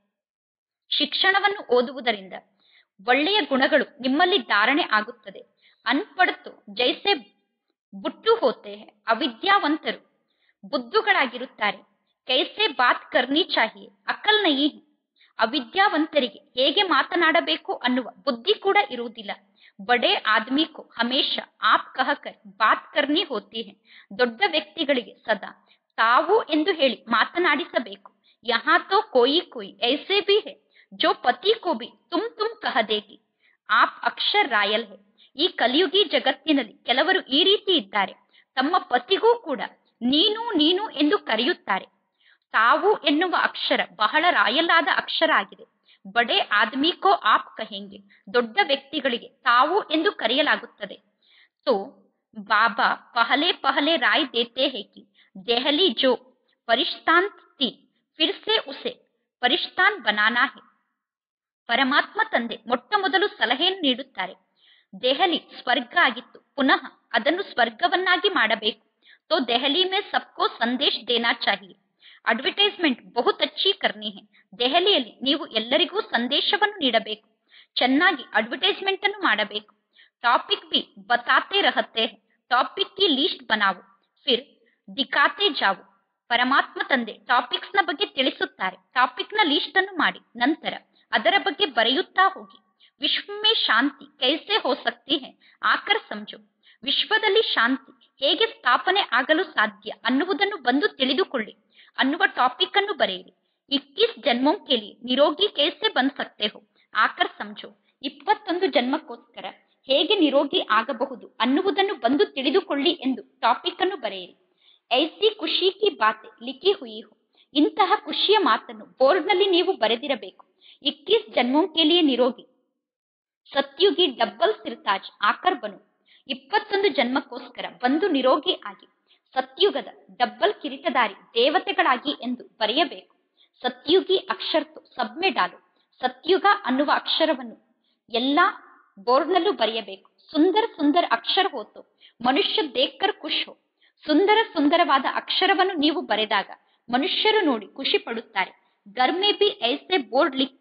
ಶಿಕ್ಷಣವನ್ನು ಓದುವುದರಿಂದ ಒಳ್ಳೆಯ ಗುಣಗಳು ನಿಮ್ಮಲ್ಲಿ ಧಾರಣೆ ಆಗುತ್ತದೆ ಅನ್ಪಡ್ತು ಜೈಸೆ ಬುಟ್ಟು ಹೋತೆ ಹೇ ಅವಿದ್ಯಾವಂತರು ಬುದ್ಧುಗಳಾಗಿರುತ್ತಾರೆ ಕೈಸೆ ಬಾತ್ ಕರ್ನಿ ಚಾಹಿಯೆ ಅಕಲ್ ನಹೀ ಹೈ ಅವಿದ್ಯಾವಂತರಿಗೆ ಹೇಗೆ ಮಾತನಾಡಬೇಕು ಅನ್ನುವ ಬುದ್ಧಿ ಕೂಡ ಇರುವುದಿಲ್ಲ ಬಡೇ ಆದ್ಮಿ ಕೋ ಹಮೇಶ ಆಪ್ ಕಹಕರ್ ಬಾತ್ ಕರ್ನಿ ಹೋತಿ ಹೈ ದೊಡ್ಡ ವ್ಯಕ್ತಿಗಳಿಗೆ ಸದಾ ತಾವು ಎಂದು ಹೇಳಿ ಮಾತನಾಡಿಸಬೇಕು ಯಹಾ ತೋ ಕೋಯಿ ಕೋಯಿ ಐಸೆ ಭಿ ಹೈ ಜೋ ಪತಿ ಕೋ ಭಿ ತುಮ್ ತುಮ್ ಕಹ ದೇಗಿ ಆಪ್ ಅಕ್ಷರ್ ರಾಯಲ್ ಹೈ ಈ ಕಲಿಯುಗಿ ಜಗತ್ತಿನಲ್ಲಿ ಕೆಲವರು ಈ ರೀತಿ ಇದ್ದಾರೆ ತಮ್ಮ ಪತಿಗೂ ಕೂಡ ನೀನು ನೀನು ಎಂದು ಕರೆಯುತ್ತಾರೆ ತಾವು ಎನ್ನುವ ಅಕ್ಷರ ಬಹಳ ರಾಯಲ್ ಆದ ಅಕ್ಷರ ಆಗಿದೆ ಬಡೇ ಆದ್ಮಿ ಕೋ ಆಪ್ ಕಹೆಂಗೆ ದೊಡ್ಡ ವ್ಯಕ್ತಿಗಳಿಗೆ ತಾವು ಎಂದು ಕರೆಯಲಾಗುತ್ತದೆ तो बाबा पहले पहले राय देते हैं कि दहली जो परिष्ठान थी फिर से उसे ಪರಿಷ್ಠಾನ್ ಬನಾನಾ ಹೇ ಪರಮಾತ್ಮ ತಂದೆ ಮೊಟ್ಟ ಮೊದಲು ಸಲಹೆಯನ್ನು ನೀಡುತ್ತಾರೆ ದೆಹಲಿ ಸ್ವರ್ಗ ಆಗಿತ್ತು ಪುನಃ ಅದನ್ನು ಸ್ವರ್ಗವನ್ನಾಗಿ ಮಾಡಬೇಕು तो दहली में सबको ಸಂದೇಶ್ ದೇನಾ ಚಾಹಿಯೆ ಅಡ್ವರ್ಟೈಸ್ಮೆಂಟ್ ಬಹುತ್ ಅಚ್ಚಿ ಕರ್ನಿ ಹೇ ದೆಹಲಿಯಲ್ಲಿ ನೀವು ಎಲ್ಲರಿಗೂ ಸಂದೇಶವನ್ನು ನೀಡಬೇಕು ಚೆನ್ನಾಗಿ ಅಡ್ವರ್ಟೈಸ್ಮೆಂಟ್ ಅನ್ನು ಮಾಡಬೇಕು ಟಾಪಿಕ್ ಬಿ ಬತಾತೆ ರಹತೆ ಹೈ ಟಾಪಿಕ್ ಕಿ ಲೀಸ್ಟ್ ಬನಾವು ಫಿರ್ ದಿಖಾತೆ ಜಾವು ಪರಮಾತ್ಮ ತಂದೆ ಟಾಪಿಕ್ಸ್ ನ ಬಗ್ಗೆ ತಿಳಿಸುತ್ತಾರೆ ಟಾಪಿಕ್ ನ ಲೀಸ್ಟ್ ಅನ್ನು ಮಾಡಿ ನಂತರ ಅದರ ಬಗ್ಗೆ ಬರೆಯುತ್ತಾ ಹೋಗಿ ವಿಶ್ವ ಮೇ ಶಾಂತಿ ಕೈಸೆ ಹೋ ಸಕ್ತಿ ಹೈ ಆಕರ್ ಸಮಜೋ ವಿಶ್ವದಲ್ಲಿ ಶಾಂತಿ ಹೇಗೆ ಸ್ಥಾಪನೆ ಆಗಲು ಸಾಧ್ಯ ಅನ್ನುವುದನ್ನು ಬಂದು ತಿಳಿದುಕೊಳ್ಳಿ ಅನ್ನುವ ಟಾಪಿಕ್ ಅನ್ನು ಬರೆಯಿರಿ ಇಕ್ಕಿಸ್ ಜನ್ಮೋಂ ಕೆಲಿಯೆ ನಿರೋಗಿ ಕೈಸೆ ಬಂದ್ ಸಕ್ತೆ ಹೋ ಆಕರ್ ಸಮಜೋ ಇಪ್ಪತ್ತೊಂದು ಜನ್ಮಕ್ಕೋಸ್ಕರ ಹೇಗೆ ನಿರೋಗಿ ಆಗಬಹುದು ಅನ್ನುವುದನ್ನು ಬಂದು ತಿಳಿದುಕೊಳ್ಳಿ ಎಂದು ಟಾಪಿಕ್ ಅನ್ನು ಬರೆಯಿರಿ ಐಸಿ ಖುಷಿ ಕಿ ಬಾತೆ ಲಿಖಿ ಹುಯಿ ಹೋ ಇಂತಹ ಖುಷಿಯ ಮಾತನ್ನು ಬೋರ್ಡ್ನಲ್ಲಿ ನೀವು ಬರೆದಿರಬೇಕು ಇಕ್ಕಿಸ್ ಜನ್ಮೋಂ ಕೆಲಿಯೆ ನಿರೋಗಿ ಸತ್ಯುಗಿ ಡಬ್ಬಲ್ ಸಿರ್ತಾಜ್ ಆಕರ್ ಬನು ಇಪ್ಪತ್ತೊಂದು ಜನ್ಮಕ್ಕೋಸ್ಕರ ಬಂದು ನಿರೋಗಿ ಆಗಿ ಸತ್ಯುಗದ ಡಬ್ಬಲ್ ಕಿರೀಟದಾರಿ ದೇವತೆಗಳಾಗಿ ಎಂದು ಬರೆಯಬೇಕು ಸತ್ಯುಗಿ ಅಕ್ಷರತು ಸಬ್ಮೆ ಡಾಲು ಸತ್ಯುಗ ಅನ್ನುವ ಅಕ್ಷರವನ್ನು ಎಲ್ಲಾ ಬೋರ್ಡ್ನಲ್ಲೂ ಬರೆಯಬೇಕು ಸುಂದರ ಸುಂದರ ಅಕ್ಷರ ಹೋತು ಮನುಷ್ಯ ದೇಕ್ಕರ್ ಖುಷ್ ಹೋ ಸುಂದರ ಸುಂದರವಾದ ಅಕ್ಷರವನ್ನು ನೀವು ಬರೆದಾಗ ಮನುಷ್ಯರು ನೋಡಿ ಖುಷಿ ಪಡುತ್ತಾರೆ ಗರ್ಮೆ ಬಿ ಐಸೆ ಬೋರ್ಡ್ ಲಿಕ್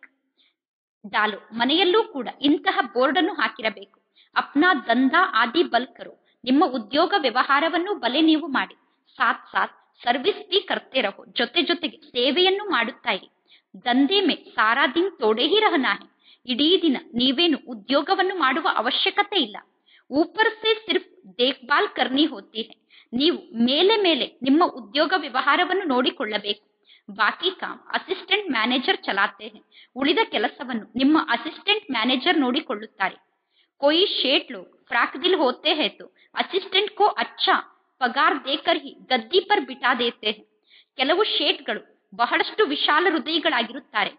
ಡಾಲು ಮನೆಯಲ್ಲೂ ಕೂಡ ಇಂತಹ ಬೋರ್ಡ್ ಅನ್ನು ಹಾಕಿರಬೇಕು ಅಪ್ನಾ ದಂಧಾ ಆದಿ ಬಲ್ಕರು ನಿಮ್ಮ ಉದ್ಯೋಗ ವ್ಯವಹಾರವನ್ನು ಬಲೆ ನೀವು ಮಾಡಿ ಸಾಥ್ ಸಾಥ್ ಸರ್ವಿಸ್ ಬಿ ಕರ್ತೆ ರಹೋ ಜೊತೆ ಜೊತೆಗೆ ಸೇವೆಯನ್ನು ಮಾಡುತ್ತಾ ಇರಿ ದಂಧೆ ಮೇ ಸಾರಾ ದಿನ್ ತೋಡೆ ಹಿ ರಹನಾ ಹೈ ಇಡೀ ದಿನ ನೀವೇನು ಉದ್ಯೋಗವನ್ನು ಮಾಡುವ ಅವಶ್ಯಕತೆ ಇಲ್ಲ ಊಪರ್ ಸೆ ಸಿರ್ಫ್ ದೇಖ್ಭಾಲ್ ಕರ್ನಿ ಹೋತಿ ಹೈ ನೀವು ಮೇಲೆ ಮೇಲೆ ನಿಮ್ಮ ಉದ್ಯೋಗ ವ್ಯವಹಾರವನ್ನು ನೋಡಿಕೊಳ್ಳಬೇಕು ಬಾಕಿ ಕಾಮ್ ಅಸಿಸ್ಟೆಂಟ್ ಮ್ಯಾನೇಜರ್ ಚಲಾತೆ ಹೈ ಉಳಿದ ಕೆಲಸವನ್ನು ನಿಮ್ಮ ಅಸಿಸ್ಟೆಂಟ್ ಮ್ಯಾನೇಜರ್ ನೋಡಿಕೊಳ್ಳುತ್ತಾರೆ कोई शेठ लोग फ्राक दिल होते हैं तो ಅಸಿಸ್ಟೆಂಟ್ ಕೋ ಅಚ್ಚಾ ಪಗಾರ್ ದೇಕರ್ ಹಿ ಗದ್ದಿ ಪರ್ ಬಿಟಾ ದೇತೆ ಹೈ ಕೆಲವು ಶೇಟ್ಗಳು ಬಹಳಷ್ಟು ವಿಶಾಲ ಹೃದಯಗಳಾಗಿರುತ್ತಾರೆ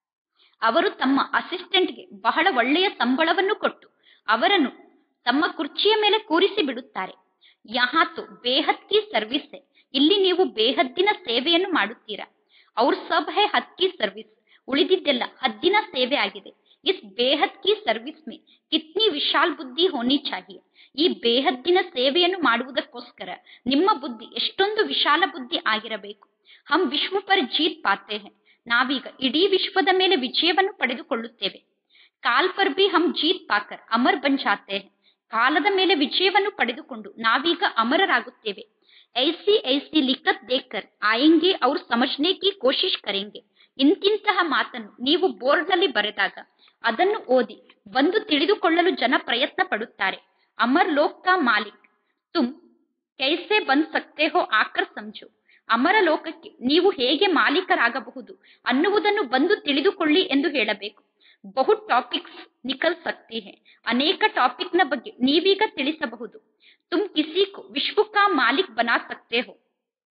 ಅವರು ತಮ್ಮ ಅಸಿಸ್ಟೆಂಟ್ಗೆ ಬಹಳ ಒಳ್ಳೆಯ ಸಂಬಳವನ್ನು ಕೊಟ್ಟು ಅವರನ್ನು ತಮ್ಮ ಕುರ್ಚಿಯ ಮೇಲೆ ಕೂರಿಸಿ ಬಿಡುತ್ತಾರೆ ಯಹಾತು ಬೇಹದ್ ಕಿ ಸರ್ವಿಸ್ ಹೈ ಇಲ್ಲಿ ನೀವು ಬೇಹದ್ದಿನ ಸೇವೆಯನ್ನು ಮಾಡುತ್ತೀರಾ ಅವ್ರ ಸಬ್ ಹೈ ಹದ್ ಕಿ ಸರ್ವಿಸ್ ಉಳಿದಿದ್ದೆಲ್ಲ ಹದ್ದಿನ ಸೇವೆ ಆಗಿದೆ ಇಸ್ ಬೇಹದ್ ಕಿ ಸರ್ವಿಸ್ ಮೇ ಕಿತ್ನಿ ವಿಶಾಲ್ ಬುದ್ಧಿ ಹೋನಿ ಚಾಹಿಯೆ ಈ ಬೇಹದ್ದಿನ ಸೇವೆಯನ್ನು ಮಾಡುವುದಕ್ಕೋಸ್ಕರ ನಿಮ್ಮ ಬುದ್ಧಿ ಎಷ್ಟೊಂದು ವಿಶಾಲ ಬುದ್ಧಿ ಆಗಿರಬೇಕು ಹಮ್ ವಿಶ್ವ ಪರ್ ಜೀತ್ ಪಾತೆ ಹೈ ನಾವೀಗ ಇಡೀ ವಿಶ್ವದ ಮೇಲೆ ವಿಜಯವನ್ನು ಪಡೆದುಕೊಳ್ಳುತ್ತೇವೆ ಕಾಲ್ ಪರ್ ಬಿ ಹಮ್ ಜೀತ್ ಪಾಕರ್ ಅಮರ್ ಬನ್ ಜಾತೆ ಹೈ ಕಾಲದ ಮೇಲೆ ವಿಜಯವನ್ನು ಪಡೆದುಕೊಂಡು ನಾವೀಗ ಅಮರರಾಗುತ್ತೇವೆ ಐಸಿ ಐಸಿ ಲಿಖತ್ ದೇಕರ್ ಆಯಂಗೆ ಅವ್ರು ಸಮಜ್ನೆ ಕಿ ಕೋಶಿಶ್ ಕರೆಂಗೆ ಇಂತಿಂತಹ ಮಾತನ್ನು ನೀವು ಬೋರ್ಡ್ನಲ್ಲಿ ಬರೆದಾಗ ಅದನ್ನು ಓದಿ ಬಂದು ತಿಳಿದುಕೊಳ್ಳಲು ಜನ ಪ್ರಯತ್ನ ಪಡುತ್ತಾರೆ ಅಮರ್ ಲೋಕ್ ಕಾ ಮಾಲಿಕ್ ತುಮ್ ಕೈಸೆ ಬಂದ್ ಸಕ್ತೆ ಹೋ ಆಕರ್ ಸಮಜು ಅಮರ ಲೋಕಕ್ಕೆ ನೀವು ಹೇಗೆ ಮಾಲೀಕರಾಗಬಹುದು ಅನ್ನುವುದನ್ನು ಬಂದು ತಿಳಿದುಕೊಳ್ಳಿ ಎಂದು ಹೇಳಬೇಕು ಬಹು ಟಾಪಿಕ್ಸ್ ನಿಕಲ್ ಸಕ್ತಿ ಹೈ ಅನೇಕ ಟಾಪಿಕ್ ನ ಬಗ್ಗೆ ನೀವೀಗ ತಿಳಿಸಬಹುದು ತುಮ್ ಕಿಸಿ ಕೋ ವಿಶ್ವ ಕಾ ಮಾಲಿಕ್ ಬನಾ ಸಕ್ತೆ ಹೋ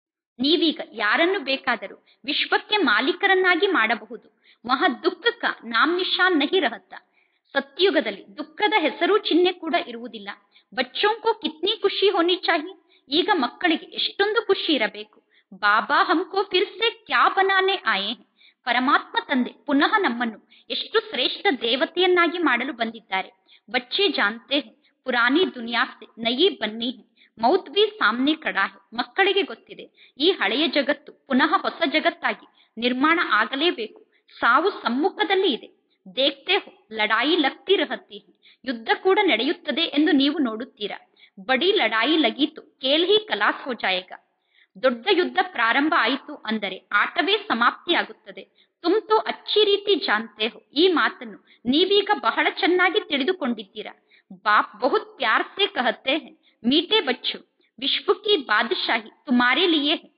ನೀವೀಗ ಯಾರನ್ನು ಬೇಕಾದರೂ ವಿಶ್ವಕ್ಕೆ ಮಾಲೀಕರನ್ನಾಗಿ ಮಾಡಬಹುದು ವಹ ದುಃಖ ಕಾ ನಾಮ್ ನಿಶಾನ್ ನಹಿ ರಹತ ಸತ್ಯುಗದಲ್ಲಿ ದುಃಖದ ಹೆಸರು ಚಿಹ್ನೆ ಕೂಡ ಇರುವುದಿಲ್ಲ ಬಚ್ಚೋಂಕೋ ಕಿತ್ನಿ ಖುಷಿ ಹೋನಿ ಚಾಹಿ ಈಗ ಮಕ್ಕಳಿಗೆ ಎಷ್ಟೊಂದು ಖುಷಿ ಇರಬೇಕು ಬಾಬಾ ಹಮ್ಕೋ ಫಿರ್ ಸೆ ಕ್ಯಾ ಬನಾನೆ ಆಯೆ ಹೈ ಪರಮಾತ್ಮ ತಂದೆ ಪುನಃ ನಮ್ಮನ್ನು ಎಷ್ಟು ಶ್ರೇಷ್ಠ ದೇವತೆಯನ್ನಾಗಿ ಮಾಡಲು ಬಂದಿದ್ದಾರೆ ಬಚ್ಚೆ ಜಾನ್ತೆ ಹೈ ಪುರಾನಿ ದುನಿಯಾ ಸೆ ನಯಿ ಬನ್ನಿ ಹೈ ಮೌತ್ ಬಿ ಸಾಮ್ನೆ ಕಡಾ ಹೈ ಮಕ್ಕಳಿಗೆ ಗೊತ್ತಿದೆ ಈ ಹಳೆಯ ಜಗತ್ತು ಪುನಃ ಹೊಸ ಜಗತ್ತಾಗಿ ನಿರ್ಮಾಣ ಆಗಲೇಬೇಕು ಸಾವು ಸಮ್ಮುಖದಲ್ಲಿ ಇದೆ ದೇಖ್ತೆ ಹೋ ಲಡಾಯಿ ಲಗ್ತಿ ರಹತಿ ಹೈ ಯುದ್ಧ ಕೂಡ ನಡೆಯುತ್ತದೆ ಎಂದು ನೀವು ನೋಡುತ್ತೀರಾ ಬಡಿ ಲಡಾಯಿ ಲಗೀತು ಕೇಲ್ ಹಿ ಕಲಾಸ್ ಹೋ ಜಾಯೇಗಾ ದೊಡ್ಡ ಯುದ್ಧ ಪ್ರಾರಂಭ ಆಯಿತು ಅಂದರೆ ಆಟವೇ ಸಮಾಪ್ತಿಯಾಗುತ್ತದೆ ತುಮ್ ತೋ ಅಚ್ಚಿ ರೀತಿ ಜಾನ್ತೆ ಹೋ ಈ ಮಾತನ್ನು ನೀವೀಗ ಬಹಳ ಚೆನ್ನಾಗಿ ತಿಳಿದುಕೊಂಡಿದ್ದೀರಾ ಬಾಪ್ ಬಹುತ್ ಪ್ಯಾರ್ ಸೆ ಕಹತೆ ಹೈ ಮೀಟೆ ಬಚ್ಚು ವಿಶ್ವ ಕಿ ಬಾದಶಾಹಿ ತುಮಾರೆ ಲಿಯೇ ಹೈ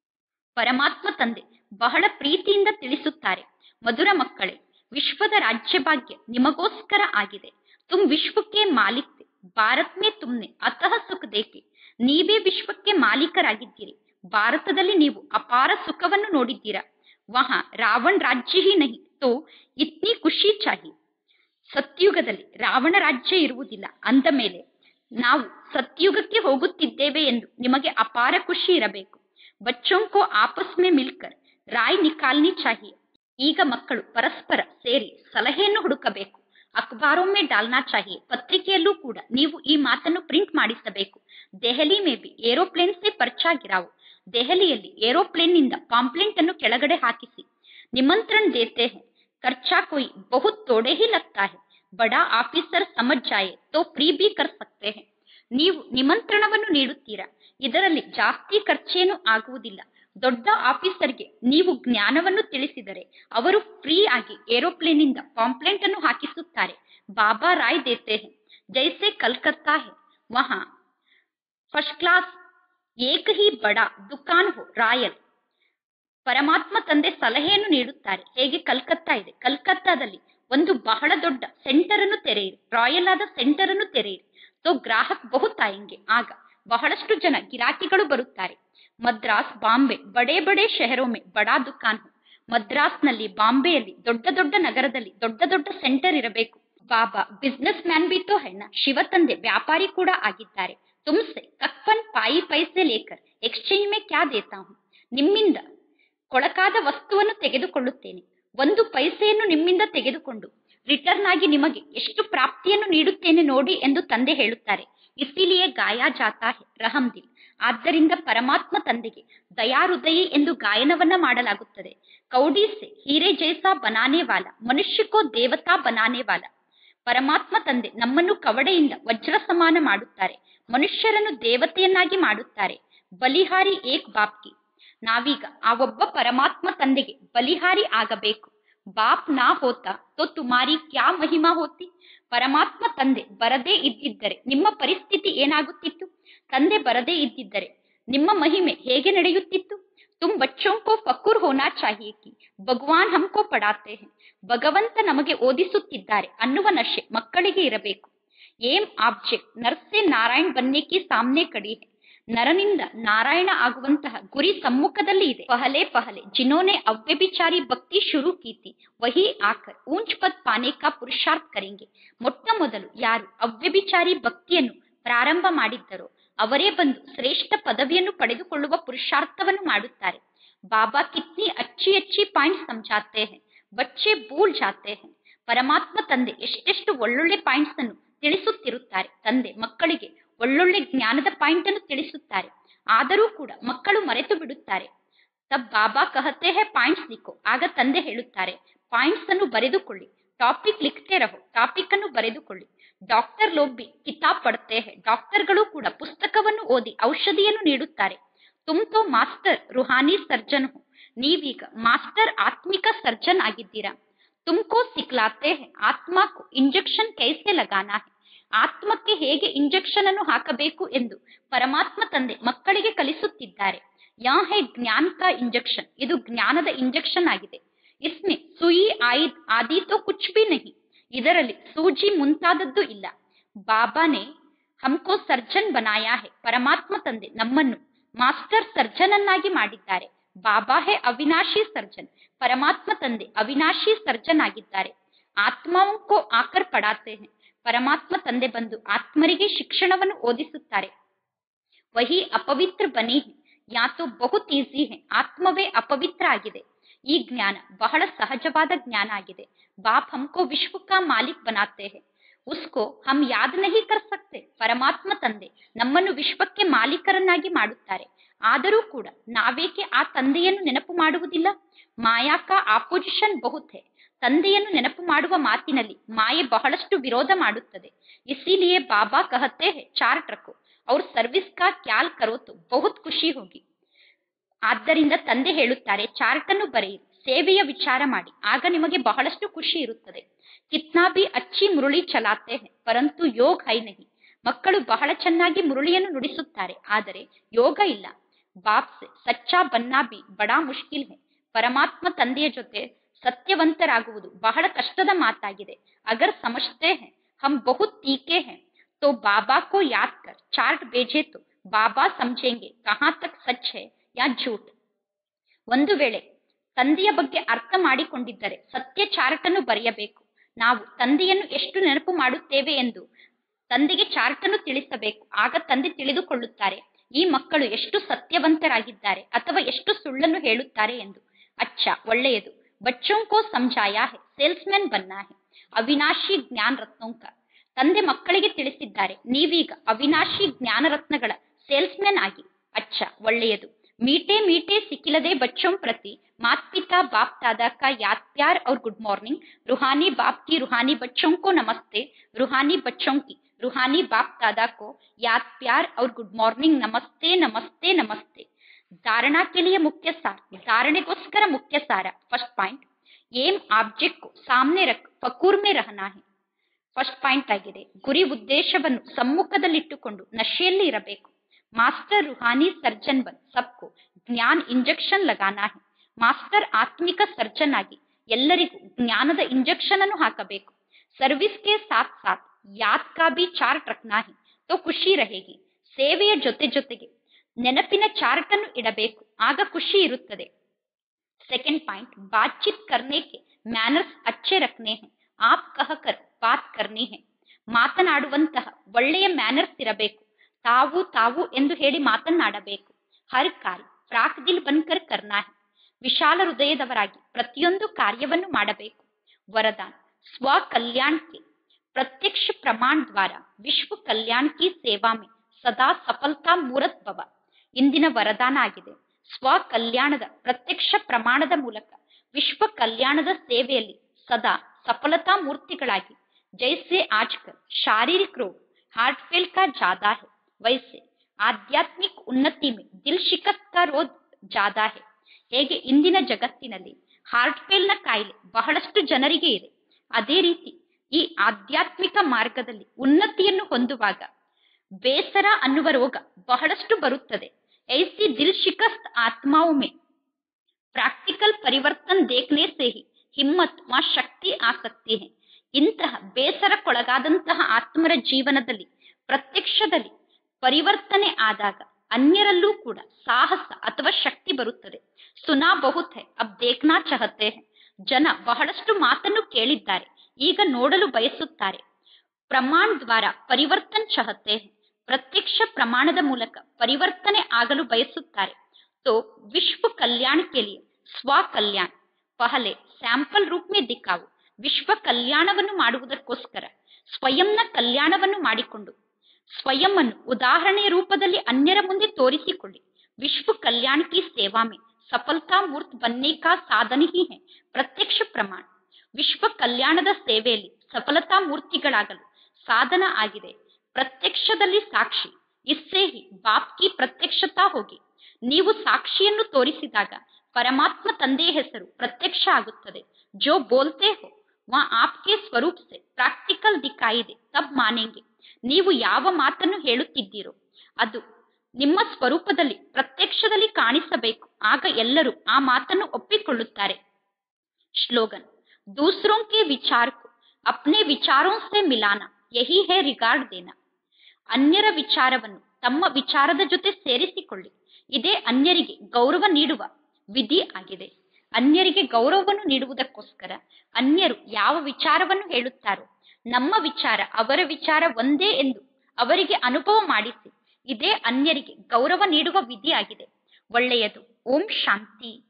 ಪರಮಾತ್ಮ ತಂದೆ ಬಹಳ ಪ್ರೀತಿಯಿಂದ ತಿಳಿಸುತ್ತಾರೆ ಮಧುರ ಮಕ್ಕಳೇ ವಿಶ್ವದ ರಾಜ್ಯಭಾಗ್ಯ ನಿಮಗೋಸ್ಕರ ಆಗಿದೆ ತುಮ್ ವಿಶ್ವಕ್ಕೆ ಮಾಲಿಕ್ थे ಭಾರತ್ ಮೇ ತುಮ್ನೆ ಅತಃ ಸುಖ ದೇಕೆ ನೀವೇ ವಿಶ್ವಕ್ಕೆ ಮಾಲೀಕರಾಗಿದ್ದೀರಿ ಭಾರತದಲ್ಲಿ ನೀವು ಅಪಾರ ಸುಖವನ್ನು ನೋಡಿದ್ದೀರಾ ವಹಾ ರಾವಣ್ ರಾಜ್ಯ ಹಿ ನಹಿ ತೋ ಇತ್ನಿ ಖುಷಿ ಚಾಹಿ ಸತ್ಯುಗದಲ್ಲಿ ರಾವಣ ರಾಜ್ಯ ಇರುವುದಿಲ್ಲ ಅಂದ ಮೇಲೆ ನಾವು ಸತ್ಯುಗಕ್ಕೆ ಹೋಗುತ್ತಿದ್ದೇವೆ ಎಂದು ನಿಮಗೆ ಅಪಾರ ಖುಷಿ ಇರಬೇಕು ಬಚ್ಚೋಂ ಕೋ ಆಪಸ್ ಮೇ ಮಿಲ್ಕರ್ ರಾಯ್ ನಿಕಾಲ್ನಿ ಚಾಹಿಯೆ ಈಗ ಮಕ್ಕಳು ಪರಸ್ಪರ ಸೇರಿ ಸಲಹೆಯನ್ನು ಹುಡುಕಬೇಕು ಅಖಬಾರೊಮ್ಮೆ ಡಾಲ್ನಾ ಚಾಹಿಯೆ ಪತ್ರಿಕೆಯಲ್ಲೂ ಕೂಡ ನೀವು ಈ ಮಾತನ್ನು ಪ್ರಿಂಟ್ ಮಾಡಿಸಬೇಕು ದೆಹಲಿ ಮೇ ಬಿ ಏರೋಪ್ಲೇನ್ ಸೆ ಪರ್ಚಾ ಗಿರಾವು ದೆಹಲಿಯಲ್ಲಿ ಏರೋಪ್ಲೇನ್ ನಿಂದ ಪಾಂಪ್ಲೆಂಟ್ ಅನ್ನು ಕೆಳಗಡೆ ಹಾಕಿಸಿ ನಿಮಂತ್ರಣ ದೇತೆ ಹೈ ಖರ್ಚಾ ಕೊಯ್ ಬಹುತ್ ತೋಡೆ ಹಿ ಲಗ್ತಾ ಹೈ ಬಡಾ ಆಫೀಸರ್ ಸಮಜ್ ಜಾಯೆ ತೋ ಫ್ರೀ ಬಿ ಕರ್ ಸಕ್ತೆ ಹೈ ನೀವು ನಿಮಂತ್ರಣವನ್ನು ನೀಡುತ್ತೀರಾ ಇದರಲ್ಲಿ ಜಾಸ್ತಿ ಖರ್ಚೇನು ಆಗುವುದಿಲ್ಲ ದೊಡ್ಡ ಆಫೀಸರ್ಗೆ ನೀವು ಜ್ಞಾನವನ್ನು ತಿಳಿಸಿದರೆ ಅವರು ಫ್ರೀ ಆಗಿ ಏರೋಪ್ಲೇನ್ ನಿಂದ ಪಾಂಪ್ಲೆಂಟ್ ಅನ್ನು ಹಾಕಿಸುತ್ತಾರೆ ಬಾಬಾ ರಾಯ್ ದೇತೆ ಹೈ ಜೈಸೆ ಕಲ್ಕತ್ತಾ ಹೈ ವಹಾ ಫಸ್ಟ್ ಕ್ಲಾಸ್ ಏಕ ಹಿ ಬಡಾ ದುಕಾನ್ ಹೋ ರಾಯಲ್ ಪರಮಾತ್ಮ ತಂದೆ ಸಲಹೆಯನ್ನು ನೀಡುತ್ತಾರೆ ಹೇಗೆ ಕಲ್ಕತ್ತಾ ಇದೆ ಕಲ್ಕತ್ತಾದಲ್ಲಿ ಒಂದು ಬಹಳ ದೊಡ್ಡ ಸೆಂಟರ್ ಅನ್ನು ತೆರೆಯಿರಿ ರಾಯಲ್ ಆದ ಸೆಂಟರ್ ಅನ್ನು ತೆರೆಯಿರಿ ತೋ ಗ್ರಾಹಕ್ ಬಹುತ್ ಆಯಂಗೆ ಆಗ ಬಹಳಷ್ಟು ಜನ ಗಿರಾಕಿಗಳು ಬರುತ್ತಾರೆ ಮದ್ರಾಸ್ ಬಾಂಬೆ ಬಡೇ ಬಡೇ ಶಹರೊಮ್ಮೆ ಬಡಾ ದುಕಾನ್ ಹೋ ಮದ್ರಾಸ್ನಲ್ಲಿ ಬಾಂಬೆಯಲ್ಲಿ ದೊಡ್ಡ ದೊಡ್ಡ ನಗರದಲ್ಲಿ ದೊಡ್ಡ ದೊಡ್ಡ ಸೆಂಟರ್ ಇರಬೇಕು ಬಾಬಾ ಬಿಸ್ನೆಸ್ ಮ್ಯಾನ್ ಬಿ ತೋ ಹೆಣ್ಣ ಶಿವ ತಂದೆ ವ್ಯಾಪಾರಿ ಕೂಡ ಆಗಿದ್ದಾರೆ ತುಮ್ಸೆ ಕಪ್ಪನ್ ಪಾಯಿ ಪೈಸೆ ಲೇಕರ್ ಎಕ್ಸ್ಚೇಂಜ್ ಮೇ ಕ್ಯಾ ದೇತಾ ಹೂಂ ನಿಮ್ಮಿಂದ ಕೊಳಕಾದ ವಸ್ತುವನ್ನು ತೆಗೆದುಕೊಳ್ಳುತ್ತೇನೆ ಒಂದು ಪೈಸೆಯನ್ನು ನಿಮ್ಮಿಂದ ತೆಗೆದುಕೊಂಡು ರಿಟರ್ನ್ ಆಗಿ ನಿಮಗೆ ಎಷ್ಟು ಪ್ರಾಪ್ತಿಯನ್ನು ನೀಡುತ್ತೇನೆ ನೋಡಿ ಎಂದು ತಂದೆ ಹೇಳುತ್ತಾರೆ ಇಸಿಲಿಯೇ ಗಾಯ ಜಾತಾ ಹೆ ರಹಂ ದಿಲ್ ಆದ್ದರಿಂದ ಪರಮಾತ್ಮ ತಂದೆಗೆ ದಯಾಹೃದಯಿ ಎಂದು ಗಾಯನವನ್ನ ಮಾಡಲಾಗುತ್ತದೆ ಕೌಡಿ ಸೆ ಹೀರೆ ಜೈಸಾ ಬನಾನೆ ವಾಲ ಮನುಷ್ಯಕೋ ದೇವತಾ ಬನಾನೆ ವಾಲ ಪರಮಾತ್ಮ ತಂದೆ ನಮ್ಮನ್ನು ಕವಡೆಯಿಂದ ವಜ್ರ ಸಮಾನ ಮಾಡುತ್ತಾರೆ ಮನುಷ್ಯರನ್ನು ದೇವತೆಯನ್ನಾಗಿ ಮಾಡುತ್ತಾರೆ ಬಲಿಹಾರಿ ಏಕ್ ಬಾಪ್ಗೆ ನಾವೀಗ ಆ ಒಬ್ಬ ಪರಮಾತ್ಮ ತಂದೆಗೆ ಬಲಿಹಾರಿ ಆಗಬೇಕು ಬಾಪ್ ನಾ ಹೋತಾ ತೋ ತುಮಾರಿ ಕ್ಯಾ ಮಹಿಮಾ ಹೋತಿ ಪರಮಾತ್ಮ ತಂದೆ ಬರದೇ ಇದ್ದಿದ್ದರೆ ನಿಮ್ಮ ಪರಿಸ್ಥಿತಿ ಏನಾಗುತ್ತಿತ್ತು ತಂದೆ ಬರದೇ ಇದ್ದಿದ್ದರೆ ನಿಮ್ಮ ಮಹಿಮೆ ಹೇಗೆ ನಡೆಯುತ್ತಿತ್ತು ತುಮ್ ಬಚ್ಚೋಂ ಕೋ ಫಕೂರ್ ಹೋನಾ ಚಾಹಿಯೆ ಕಿ ಭಗವಾನ್ ಹಮ್ಕೋ ಪಡಾತೆ ಹೈ ಭಗವಂತ ನಮಗೆ ಓದಿಸುತ್ತಿದ್ದಾರೆ ಅನ್ನುವ ನಶೆ ಮಕ್ಕಳಿಗೆ ಇರಬೇಕು ಏಮ್ ಆಬ್ಜೆಕ್ಟ್ ನರ್ಸೆ ನಾರಾಯಣ್ ಬನ್ನೆ ಕಿ ಸಾಮ್ನೆ ಕಡಿ ಹೈ ನರನಿಂದ ನಾರಾಯಣ ಆಗುವಂತಹ ಗುರಿ ಸಮ್ಮುಖದಲ್ಲಿ ಇದೆ ಪಹಲೆ ಪಹಲೆ ಜಿನೋನೆ ಅವ್ಯಭಿಚಾರಿ ಭಕ್ತಿ ಶುರು ಕೀತಿ ವಹಿ ಆಕರ್ ಊಂಚ್ ಪದ್ ಪಾನೆ ಕಾ ಪುರುಷಾರ್ಥ ಕರೆಂಗೆ ಮೊಟ್ಟ ಮೊದಲು ಯಾರು ಅವ್ಯಭಿಚಾರಿ ಭಕ್ತಿಯನ್ನು ಪ್ರಾರಂಭ ಮಾಡಿದ್ದರೋ ಅವರೇ ಬಂದು ಶ್ರೇಷ್ಠ ಪದವಿಯನ್ನು ಪಡೆದುಕೊಳ್ಳುವ ಪುರುಷಾರ್ಥವನ್ನು ಮಾಡುತ್ತಾರೆ ಬಾಬಾ ಕಿತ್ನಿ ಅಚ್ಚಿ ಅಚ್ಚಿ ಪಾಯಿಂಟ್ ಸಮझाते हैं ಬಚ್ಚೆ ಭೂಲ್ ಜಾತೆ हैं ಪರಮಾತ್ಮ ತಂದೆ ಎಷ್ಟೆಷ್ಟು ಒಳ್ಳೊಳ್ಳೆ ಪಾಯಿಂಟ್ಸ್ ಅನ್ನು ತಿಳಿಸುತ್ತಿರುತ್ತಾರೆ ತಂದೆ ಮಕ್ಕಳಿಗೆ ಒಳ್ಳೊಳ್ಳೆ ಜ್ಞಾನದ ಪಾಯಿಂಟ್ ಅನ್ನು ತಿಳಿಸುತ್ತಾರೆ ಆದರೂ ಕೂಡ ಮಕ್ಕಳು ಮರೆತು ಬಿಡುತ್ತಾರೆ ತಬ್ ಬಾಬಾ ಕಹತೆ ಹೇ ಪಾಯಿಂಟ್ಸ್ ಲಿಖೋ ಆಗ ತಂದೆ ಹೇಳುತ್ತಾರೆ ಪಾಯಿಂಟ್ಸ್ ಅನ್ನು ಬರೆದುಕೊಳ್ಳಿ ಟಾಪಿಕ್ ಲಿಖತೆ ರಹೋ ಟಾಪಿಕ್ ಅನ್ನು ಬರೆದುಕೊಳ್ಳಿ ಡಾಕ್ಟರ್ ಲೋಬ್ಬಿ ಕಿತಾಬ್ ಪಡ್ತೆ ಹೇ ಡಾಕ್ಟರ್ಗಳು ಕೂಡ ಪುಸ್ತಕವನ್ನು ಓದಿ ಔಷಧಿಯನ್ನು ನೀಡುತ್ತಾರೆ ತುಮ್ ತೋ ಮಾಸ್ಟರ್ ರುಹಾನಿ ಸರ್ಜನ್ ಹೋ ನೀವೀಗ ಮಾಸ್ಟರ್ ಆತ್ಮಿಕ ಸರ್ಜನ್ ಆಗಿದ್ದೀರಾ ತುಮ್ಕೋ ಸಿಕ್ಲಾತೆ ಹೇ ಆತ್ಮಕ್ಕೂ ಇಂಜೆಕ್ಷನ್ ಕೈಸೆ ಲಗಾನಾ ಹೇ ಆತ್ಮಕ್ಕೆ ಹೇಗೆ ಇಂಜೆಕ್ಷನ್ ಅನ್ನು ಹಾಕಬೇಕು ಎಂದು ಪರಮಾತ್ಮ ತಂದೆ ಮಕ್ಕಳಿಗೆ ಕಲಿಸುತ್ತಿದ್ದಾರೆ ಯಾ ಹೇ ಜ್ಞಾನ್ ಕಾ ಇಂಜೆಕ್ಷನ್ ಇದು ಜ್ಞಾನದ ಇಂಜೆಕ್ಷನ್ ಆಗಿದೆ ಇಸ್ಮೆ ಸುಯಿ ಆಯಿದ್ ಆದಿ ತೋ ಕುಚ್ ಬಿ ನಹಿ ಇದರಲ್ಲಿ ಸೂಜಿ ಮುಂತಾದದ್ದು ಇಲ್ಲ ಬಾಬಾನೆ ಹಮ್ಕೋ ಸರ್ಜನ್ ಬನಾಯಾ ಹೇ ಪರಮಾತ್ಮ ತಂದೆ ನಮ್ಮನ್ನು ಮಾಸ್ಟರ್ ಸರ್ಜನ್ ಅನ್ನಾಗಿ ಮಾಡಿದ್ದಾರೆ ಬಾಬಾ ಹೇ ಅವಿನಾಶಿ ಸರ್ಜನ್ ಪರಮಾತ್ಮ ತಂದೆ ಅವಿನಾಶಿ ಸರ್ಜನ್ ಆಗಿದ್ದಾರೆ ಆತ್ಮಾಂಕೋ ಆಕರ್ ಪಡಾತೆ ಹೇ ಪರಮಾತ್ಮ ತಂದೆ ಬಂದು ಆತ್ಮರಿಗೆ ಶಿಕ್ಷಣವನ್ನು ಓದಿಸುತ್ತಾರೆ ವಹಿ ಅಪವಿತ್ರ ಬನಿ ಹೇ ಯಾ ತೋ ಬಹುತ್ ಈಸಿ ಹೇ ಆತ್ಮವೇ ಅಪವಿತ್ರ ಆಗಿದೆ ಈ ಜ್ಞಾನ ಬಹಳ ಸಹಜವಾದ ಜ್ಞಾನ ಆಗಿದೆ ಬಾಪ್ ಹಮ್ಕೋ ವಿಶ್ವ ಕಾ ಮಾಲಿಕ್ ಬನಾತೆ ಹೇ ಉಸ್ಕೋ ಹಮ್ ಯಾದ್ ನಹಿ ಕರ್ ಸಕ್ತೆ ಪರಮಾತ್ಮ ತಂದೆ ನಮ್ಮನ್ನು ವಿಶ್ವಕ್ಕೆ ಮಾಲೀಕರನ್ನಾಗಿ ಮಾಡುತ್ತಾರೆ ಆದರೂ ಕೂಡ ನಾವೇಕೆ ಆ ತಂದೆಯನ್ನು ನೆನಪು ಮಾಡುವುದಿಲ್ಲ ಮಾಯಾಕ ಆಪೋಸಿಷನ್ ಬಹುತ್ ಹೇ ತಂದೆಯನ್ನು ನೆನಪು ಮಾಡುವ ಮಾತಿನಲ್ಲಿ ಮಾಯೆ ಬಹಳಷ್ಟು ವಿರೋಧ ಮಾಡುತ್ತದೆ ಇಸಿಲಿಯೇ ಬಾಬಾ ಕಹತೆ ಹೇ ಚಾರ್ಟ್ ರಖೋ ಅವ್ರ ಸರ್ವಿಸ್ ಕಾ ಕ್ಯಾಲ್ ಕರೋ ತೋ ಬಹುತ್ ಖುಷಿ ಹೋಗಿ ಆದ್ದರಿಂದ ತಂದೆ ಹೇಳುತ್ತಾರೆ ಚಾರ್ಟ್ ಅನ್ನು ಬರೆಯಿರಿ ಸೇವೆಯ ವಿಚಾರ ಮಾಡಿ ಆಗ ನಿಮಗೆ ಬಹಳಷ್ಟು ಖುಷಿ ಇರುತ್ತದೆ ಕಿತ್ನಾ ಭಿ ಅಚ್ಚಿ ಮುರುಳಿ ಚಲಾತೆ ಹೈ ಪರಂತು ಯೋಗ್ ಹೈ ನಹಿ ಮಕ್ಕಳು ಬಹಳ ಚೆನ್ನಾಗಿ ಮುರುಳಿಯನ್ನು ನುಡಿಸುತ್ತಾರೆ ಆದರೆ ಯೋಗ ಇಲ್ಲ ಬಾಪ್ ಸೆ ಸಚ್ಚಾ ಬನ್ನಾ ಭಿ ಬಡಾ ಮುಷ್ಕಿಲ್ ಹೈ ಪರಮಾತ್ಮ ತಂದೆಯ ಜೊತೆ ಸತ್ಯವಂತರಾಗುವುದು ಬಹಳ ಕಷ್ಟದ ಮಾತಾಗಿದೆ ಅಗರ್ ಸಮಜ್ತೆ ಹೈ ಹಮ್ ಬಹುತ್ ತೀಕೆ ಹೈ तो बाबा को याद कर चार्ट भेजे तो ಬಾಬಾ ಸಮझेंगे ಕಹಾಂ ತಕ್ ಸಚ್ ಹೈ ಯಾ ಝೂಟ್ ಒಂದು ವೇಳೆ ತಂದೆಯ ಬಗ್ಗೆ ಅರ್ಥ ಮಾಡಿಕೊಂಡಿದ್ದರೆ ಸತ್ಯ ಚಾರ್ಟ್ ಅನ್ನು ಬರೆಯಬೇಕು ನಾವು ತಂದೆಯನ್ನು ಎಷ್ಟು ನೆನಪು ಮಾಡುತ್ತೇವೆ ಎಂದು ತಂದೆಗೆ ಚಾರ್ಟ್ ಅನ್ನು ತಿಳಿಸಬೇಕು ಆಗ ತಂದೆ ತಿಳಿದುಕೊಳ್ಳುತ್ತಾರೆ ಈ ಮಕ್ಕಳು ಎಷ್ಟು ಸತ್ಯವಂತರಾಗಿದ್ದಾರೆ ಅಥವಾ ಎಷ್ಟು ಸುಳ್ಳನ್ನು ಹೇಳುತ್ತಾರೆ ಎಂದು ಅಚ್ಚ ಒಳ್ಳೆಯದು ಬಚ್ಚೋಂ ಕೋ ಸಮझाया है ಸೇಲ್ಸ್ಮನ್ ಬನ್ನಾ है ಅವಿನಾಶಿ ಜ್ಞಾನ ರತ್ನೋಂಕ ತಂದೆ ಮಕ್ಕಳಿಗೆ ತಿಳಿಸಿದ್ದಾರೆ ನೀವೀಗ ಅವಿನಾಶಿ ಜ್ಞಾನ ರತ್ನಗಳ ಸೇಲ್ಸ್ಮನ್ ಆಗಿ ಅಚ್ಚ ಒಳ್ಳೆಯದು ಮೀಟೆ ಮೀಟೆ ಸಿಕ್ಕಿಲದೆ ಬಚ್ಚೋಂ ಪ್ರತಿ ಮಾತ್ ಪಿತಾ ಬಾಪ್ दादा का याद प्यार और गुड मॉर्निंग रूहानी बाप की रूहानी बच्चों को नमस्ते रूहानी बच्चों की रूहानी बाप दादा को याद प्यार और गुड मॉर्निंग नमस्ते नमस्ते नमस्ते धारणा के लिए मुख्य सार धारणेಗೋಸ್ಕರ ಮುಖ್ಯ ಸಾರ ಫಸ್ಟ್ ಪಾಯಿಂಟ್ ಏಮ್ ಆಬ್ಜೆಕ್ಟ್ को सामने रख ಫಕೂರ್ में रहना है ಫಸ್ಟ್ ಪಾಯಿಂಟ್ ಆಗಿದೆ ಗುರಿ ಉದ್ದೇಶವನ್ನು ಸಮ್ಮುಖದಲ್ಲಿಟ್ಟುಕೊಂಡು ನಶೆಯಲ್ಲಿ ಇರಬೇಕು ಮಾಸ್ಟರ್ ರುಹಾನಿ ಸರ್ಜನ್ ಬನ್ ಸಬ್ಕು ಜ್ಞಾನ್ ಇಂಜೆಕ್ಷನ್ ಲಗಾನಾ ಹೈ ಮಾಸ್ಟರ್ ಆತ್ಮಿಕ ಸರ್ಜನ್ ಆಗಿ ಎಲ್ಲರಿಗೂ ಜ್ಞಾನದ ಇಂಜೆಕ್ಷನ್ ಅನ್ನು ಹಾಕಬೇಕು ಸರ್ವಿಸ್ ಕೆ ಸಾಥ್ ಸಾಥ್ ಯಾದ್ ಕಾ ಬಿ ಚಾರ್ಟ್ ರಖನಾ ಹೈ ತೋ ಖುಷಿ ರಹೇಗಿ ಸೇವೆಯ ಜೊತೆ ಜೊತೆಗೆ ನೆನಪಿನ ಚಾರ್ಟ್ ಅನ್ನು ಇಡಬೇಕು ಆಗ ಖುಷಿ ಇರುತ್ತದೆ ಸೆಕೆಂಡ್ ಪಾಯಿಂಟ್ ಬಾತ್ಚೀತ್ ಕರ್ನೆ ಕೆ ಮ್ಯಾನರ್ಸ್ ಅಚ್ಚೆ ರಖನೆ ಹೈ ಆಪ್ ಕಹ ಕರ್ ಬಾತ್ ಕರ್ನಿ ಹೈ ಮಾತನಾಡುವಂತಹ ಒಳ್ಳೆಯ ಮ್ಯಾನರ್ಸ್ ಇರಬೇಕು ತಾವು ತಾವು ಎಂದು ಹೇಳಿ ಮಾತನಾಡಬೇಕು ಹರ್ ಕಾರ್ಯ ಪ್ರಾಕ್ ದಿಲ್ ಬನ್ಕರ್ ಕರ್ನಾ ಹೈ ವಿಶಾಲ ಹೃದಯದವರಾಗಿ ಪ್ರತಿಯೊಂದು ಕಾರ್ಯವನ್ನು ಮಾಡಬೇಕು ವರದಾನ್ ಸ್ವ ಕಲ್ಯಾಣ್ ಕೆ ಪ್ರತ್ಯಕ್ಷ ಪ್ರಮಾಣ ದ್ವಾರ ವಿಶ್ವ ಕಲ್ಯಾಣ್ ಕಿ ಸೇವಾ ಮೇ ಸದಾ ಸಫಲತಾ ಮೂರತ್ ಭವ ಇಂದಿನ ವರದಾನ ಆಗಿದೆ ಸ್ವ ಕಲ್ಯಾಣದ ಪ್ರತ್ಯಕ್ಷ ಪ್ರಮಾಣದ ಮೂಲಕ ವಿಶ್ವ ಕಲ್ಯಾಣದ ಸೇವೆಯಲ್ಲಿ ಸದಾ ಸಫಲತಾ ಮೂರ್ತಿಗಳಾಗಿ ಜೈಸೆ ಆಜ್ಕಲ್ ಶಾರೀರಿಕ ರೋಗ हार्ट फेल का ज्यादा है वैसे ಆಧ್ಯಾತ್ಮಿಕ ಉನ್ನತಿ ಮೇ ದಿಲ್ ಶಿಕಸ್ತ್ ಕಾ ರೋಗ್ ಜಾದಾ ಹೈ ಹೇಗೆ ಇಂದಿನ ಜಗತ್ತಿನಲ್ಲಿ ಹಾರ್ಟ್ ಫೇಲ್ನ ಕಾಯಿಲೆ ಬಹಳಷ್ಟು ಜನರಿಗೆ ಇದೆ ಅದೇ ರೀತಿ ಈ ಆಧ್ಯಾತ್ಮಿಕ ಮಾರ್ಗದಲ್ಲಿ ಉನ್ನತಿಯನ್ನು ಹೊಂದುವಾಗ ಬೇಸರ ಅನ್ನುವ ರೋಗ ಬಹಳಷ್ಟು ಬರುತ್ತದೆ ಐಸಿ ದಿಲ್ ಶಿಕಸ್ತ್ ಆತ್ಮಾವು ಮೇ ಪ್ರಾಕ್ಟಿಕಲ್ ಪರಿವರ್ತನ್ ದೇಖ್ನೆ ಸೇ ಹಿ ಹಿಮ್ಮತ್ ವ ಶಕ್ತಿ ಆಸಕ್ತಿ ಹೈ ಇಂತಹ ಬೇಸರಕ್ಕೊಳಗಾದಂತಹ ಆತ್ಮರ ಜೀವನದಲ್ಲಿ ಪ್ರತ್ಯಕ್ಷದಲ್ಲಿ ಪರಿವರ್ತನೆ ಆದಾಗ ಅನ್ಯರಲ್ಲೂ ಕೂಡ ಸಾಹಸ ಅಥವಾ ಶಕ್ತಿ ಬರುತ್ತದೆ ಸುನಾ ಬಹುತ್ ಹೈ ಅಬ್ ದೇಖ್ನಾ ಚಹತೆ ಹೈ ಜನ ಬಹಳಷ್ಟು ಮಾತನ್ನು ಕೇಳಿದ್ದಾರೆ ಈಗ ನೋಡಲು ಬಯಸುತ್ತಾರೆ ಪ್ರಮಾಣ ದ್ವಾರ ಪರಿವರ್ತನ್ ಚಹತೆ ಹೈ ಪ್ರತ್ಯಕ್ಷ ಪ್ರಮಾಣದ ಮೂಲಕ ಪರಿವರ್ತನೆ ಆಗಲು ಬಯಸುತ್ತಾರೆ तो विश्व कल्याण के लिए स्व कल्याण ಪಹಲೆ ಸ್ಯಾಂಪಲ್ ರೂಪ್ ಮೇ ದಿಕ್ಕಾವು ವಿಶ್ವ ಕಲ್ಯಾಣವನ್ನು ಮಾಡುವುದಕ್ಕೋಸ್ಕರ ಸ್ವಯಂನ ಕಲ್ಯಾಣವನ್ನು ಮಾಡಿಕೊಂಡು ಸ್ವಯಂ ಅನ್ನು ಉದಾಹರಣೆಯ ರೂಪದಲ್ಲಿ ಅನ್ಯರ ಮುಂದೆ ತೋರಿಸಿಕೊಳ್ಳಿ ವಿಶ್ವ ಕಲ್ಯಾಣ ಕಿ ಸೇವಾ ಮೇ ಸಫಲತಾ ಮೂರ್ತ್ ಬನ್ನೆ ಕಾ ಸಾಧನ ಹಿ ಹೈ ಪ್ರತ್ಯಕ್ಷ ಪ್ರಮಾಣ ವಿಶ್ವ ಕಲ್ಯಾಣದ ಸೇವೆಯಲ್ಲಿ ಸಫಲತಾ ಮೂರ್ತಿಗಳಾಗಲು ಸಾಧನ ಆಗಿದೆ ಪ್ರತ್ಯಕ್ಷದಲ್ಲಿ ಸಾಕ್ಷಿ ಇಸ್ಸೇ ಹಿ ಬಾಪ್ ಕಿ ಪ್ರತ್ಯಕ್ಷತಾ ಹೋಗಿ ನೀವು ಸಾಕ್ಷಿಯನ್ನು ತೋರಿಸಿದಾಗ ಪರಮಾತ್ಮ ತಂದೆಯ ಹೆಸರು ಪ್ರತ್ಯಕ್ಷ ಆಗುತ್ತದೆ ಜೋ ಬೋಲ್ತೆ ಹೋ ವಾ ಆಪ್ಕೆ ಸ್ವರೂಪ್ ಸೆ ಪ್ರಾಕ್ಟಿಕಲ್ ದಿಕ್ಕಾಯಿದೆ ತಬ್ ಮಾನೆಂಗೆ ನೀವು ಯಾವ ಮಾತನ್ನು ಹೇಳುತ್ತಿದ್ದೀರೋ ಅದು ನಿಮ್ಮ ಸ್ವರೂಪದಲ್ಲಿ ಪ್ರತ್ಯಕ್ಷದಲ್ಲಿ ಕಾಣಿಸಬೇಕು ಆಗ ಎಲ್ಲರೂ ಆ ಮಾತನ್ನು ಒಪ್ಪಿಕೊಳ್ಳುತ್ತಾರೆ श्लोगन दूसरों के विचार को अपने विचारों से मिलाना यही है रिगार्ड देना ಅನ್ಯರ ವಿಚಾರವನ್ನು ತಮ್ಮ ವಿಚಾರದ ಜೊತೆ ಸೇರಿಸಿಕೊಳ್ಳಿ ಇದೇ ಅನ್ಯರಿಗೆ ಗೌರವ ನೀಡುವ ವಿಧಿ ಆಗಿದೆ ಅನ್ಯರಿಗೆ ಗೌರವವನ್ನು ನೀಡುವುದಕ್ಕೋಸ್ಕರ ಅನ್ಯರು ಯಾವ ವಿಚಾರವನ್ನು ಹೇಳುತ್ತಾರೋ ನಮ್ಮ ವಿಚಾರ ಅವರ ವಿಚಾರ ಒಂದೇ ಎಂದು ಅವರಿಗೆ ಅನುಭವ ಮಾಡಿಸಿ ಇದೇ ಅನ್ಯರಿಗೆ ಗೌರವ ನೀಡುವ ವಿಧಿ ಆಗಿದೆ ಒಳ್ಳೆಯದು ಓಂ ಶಾಂತಿ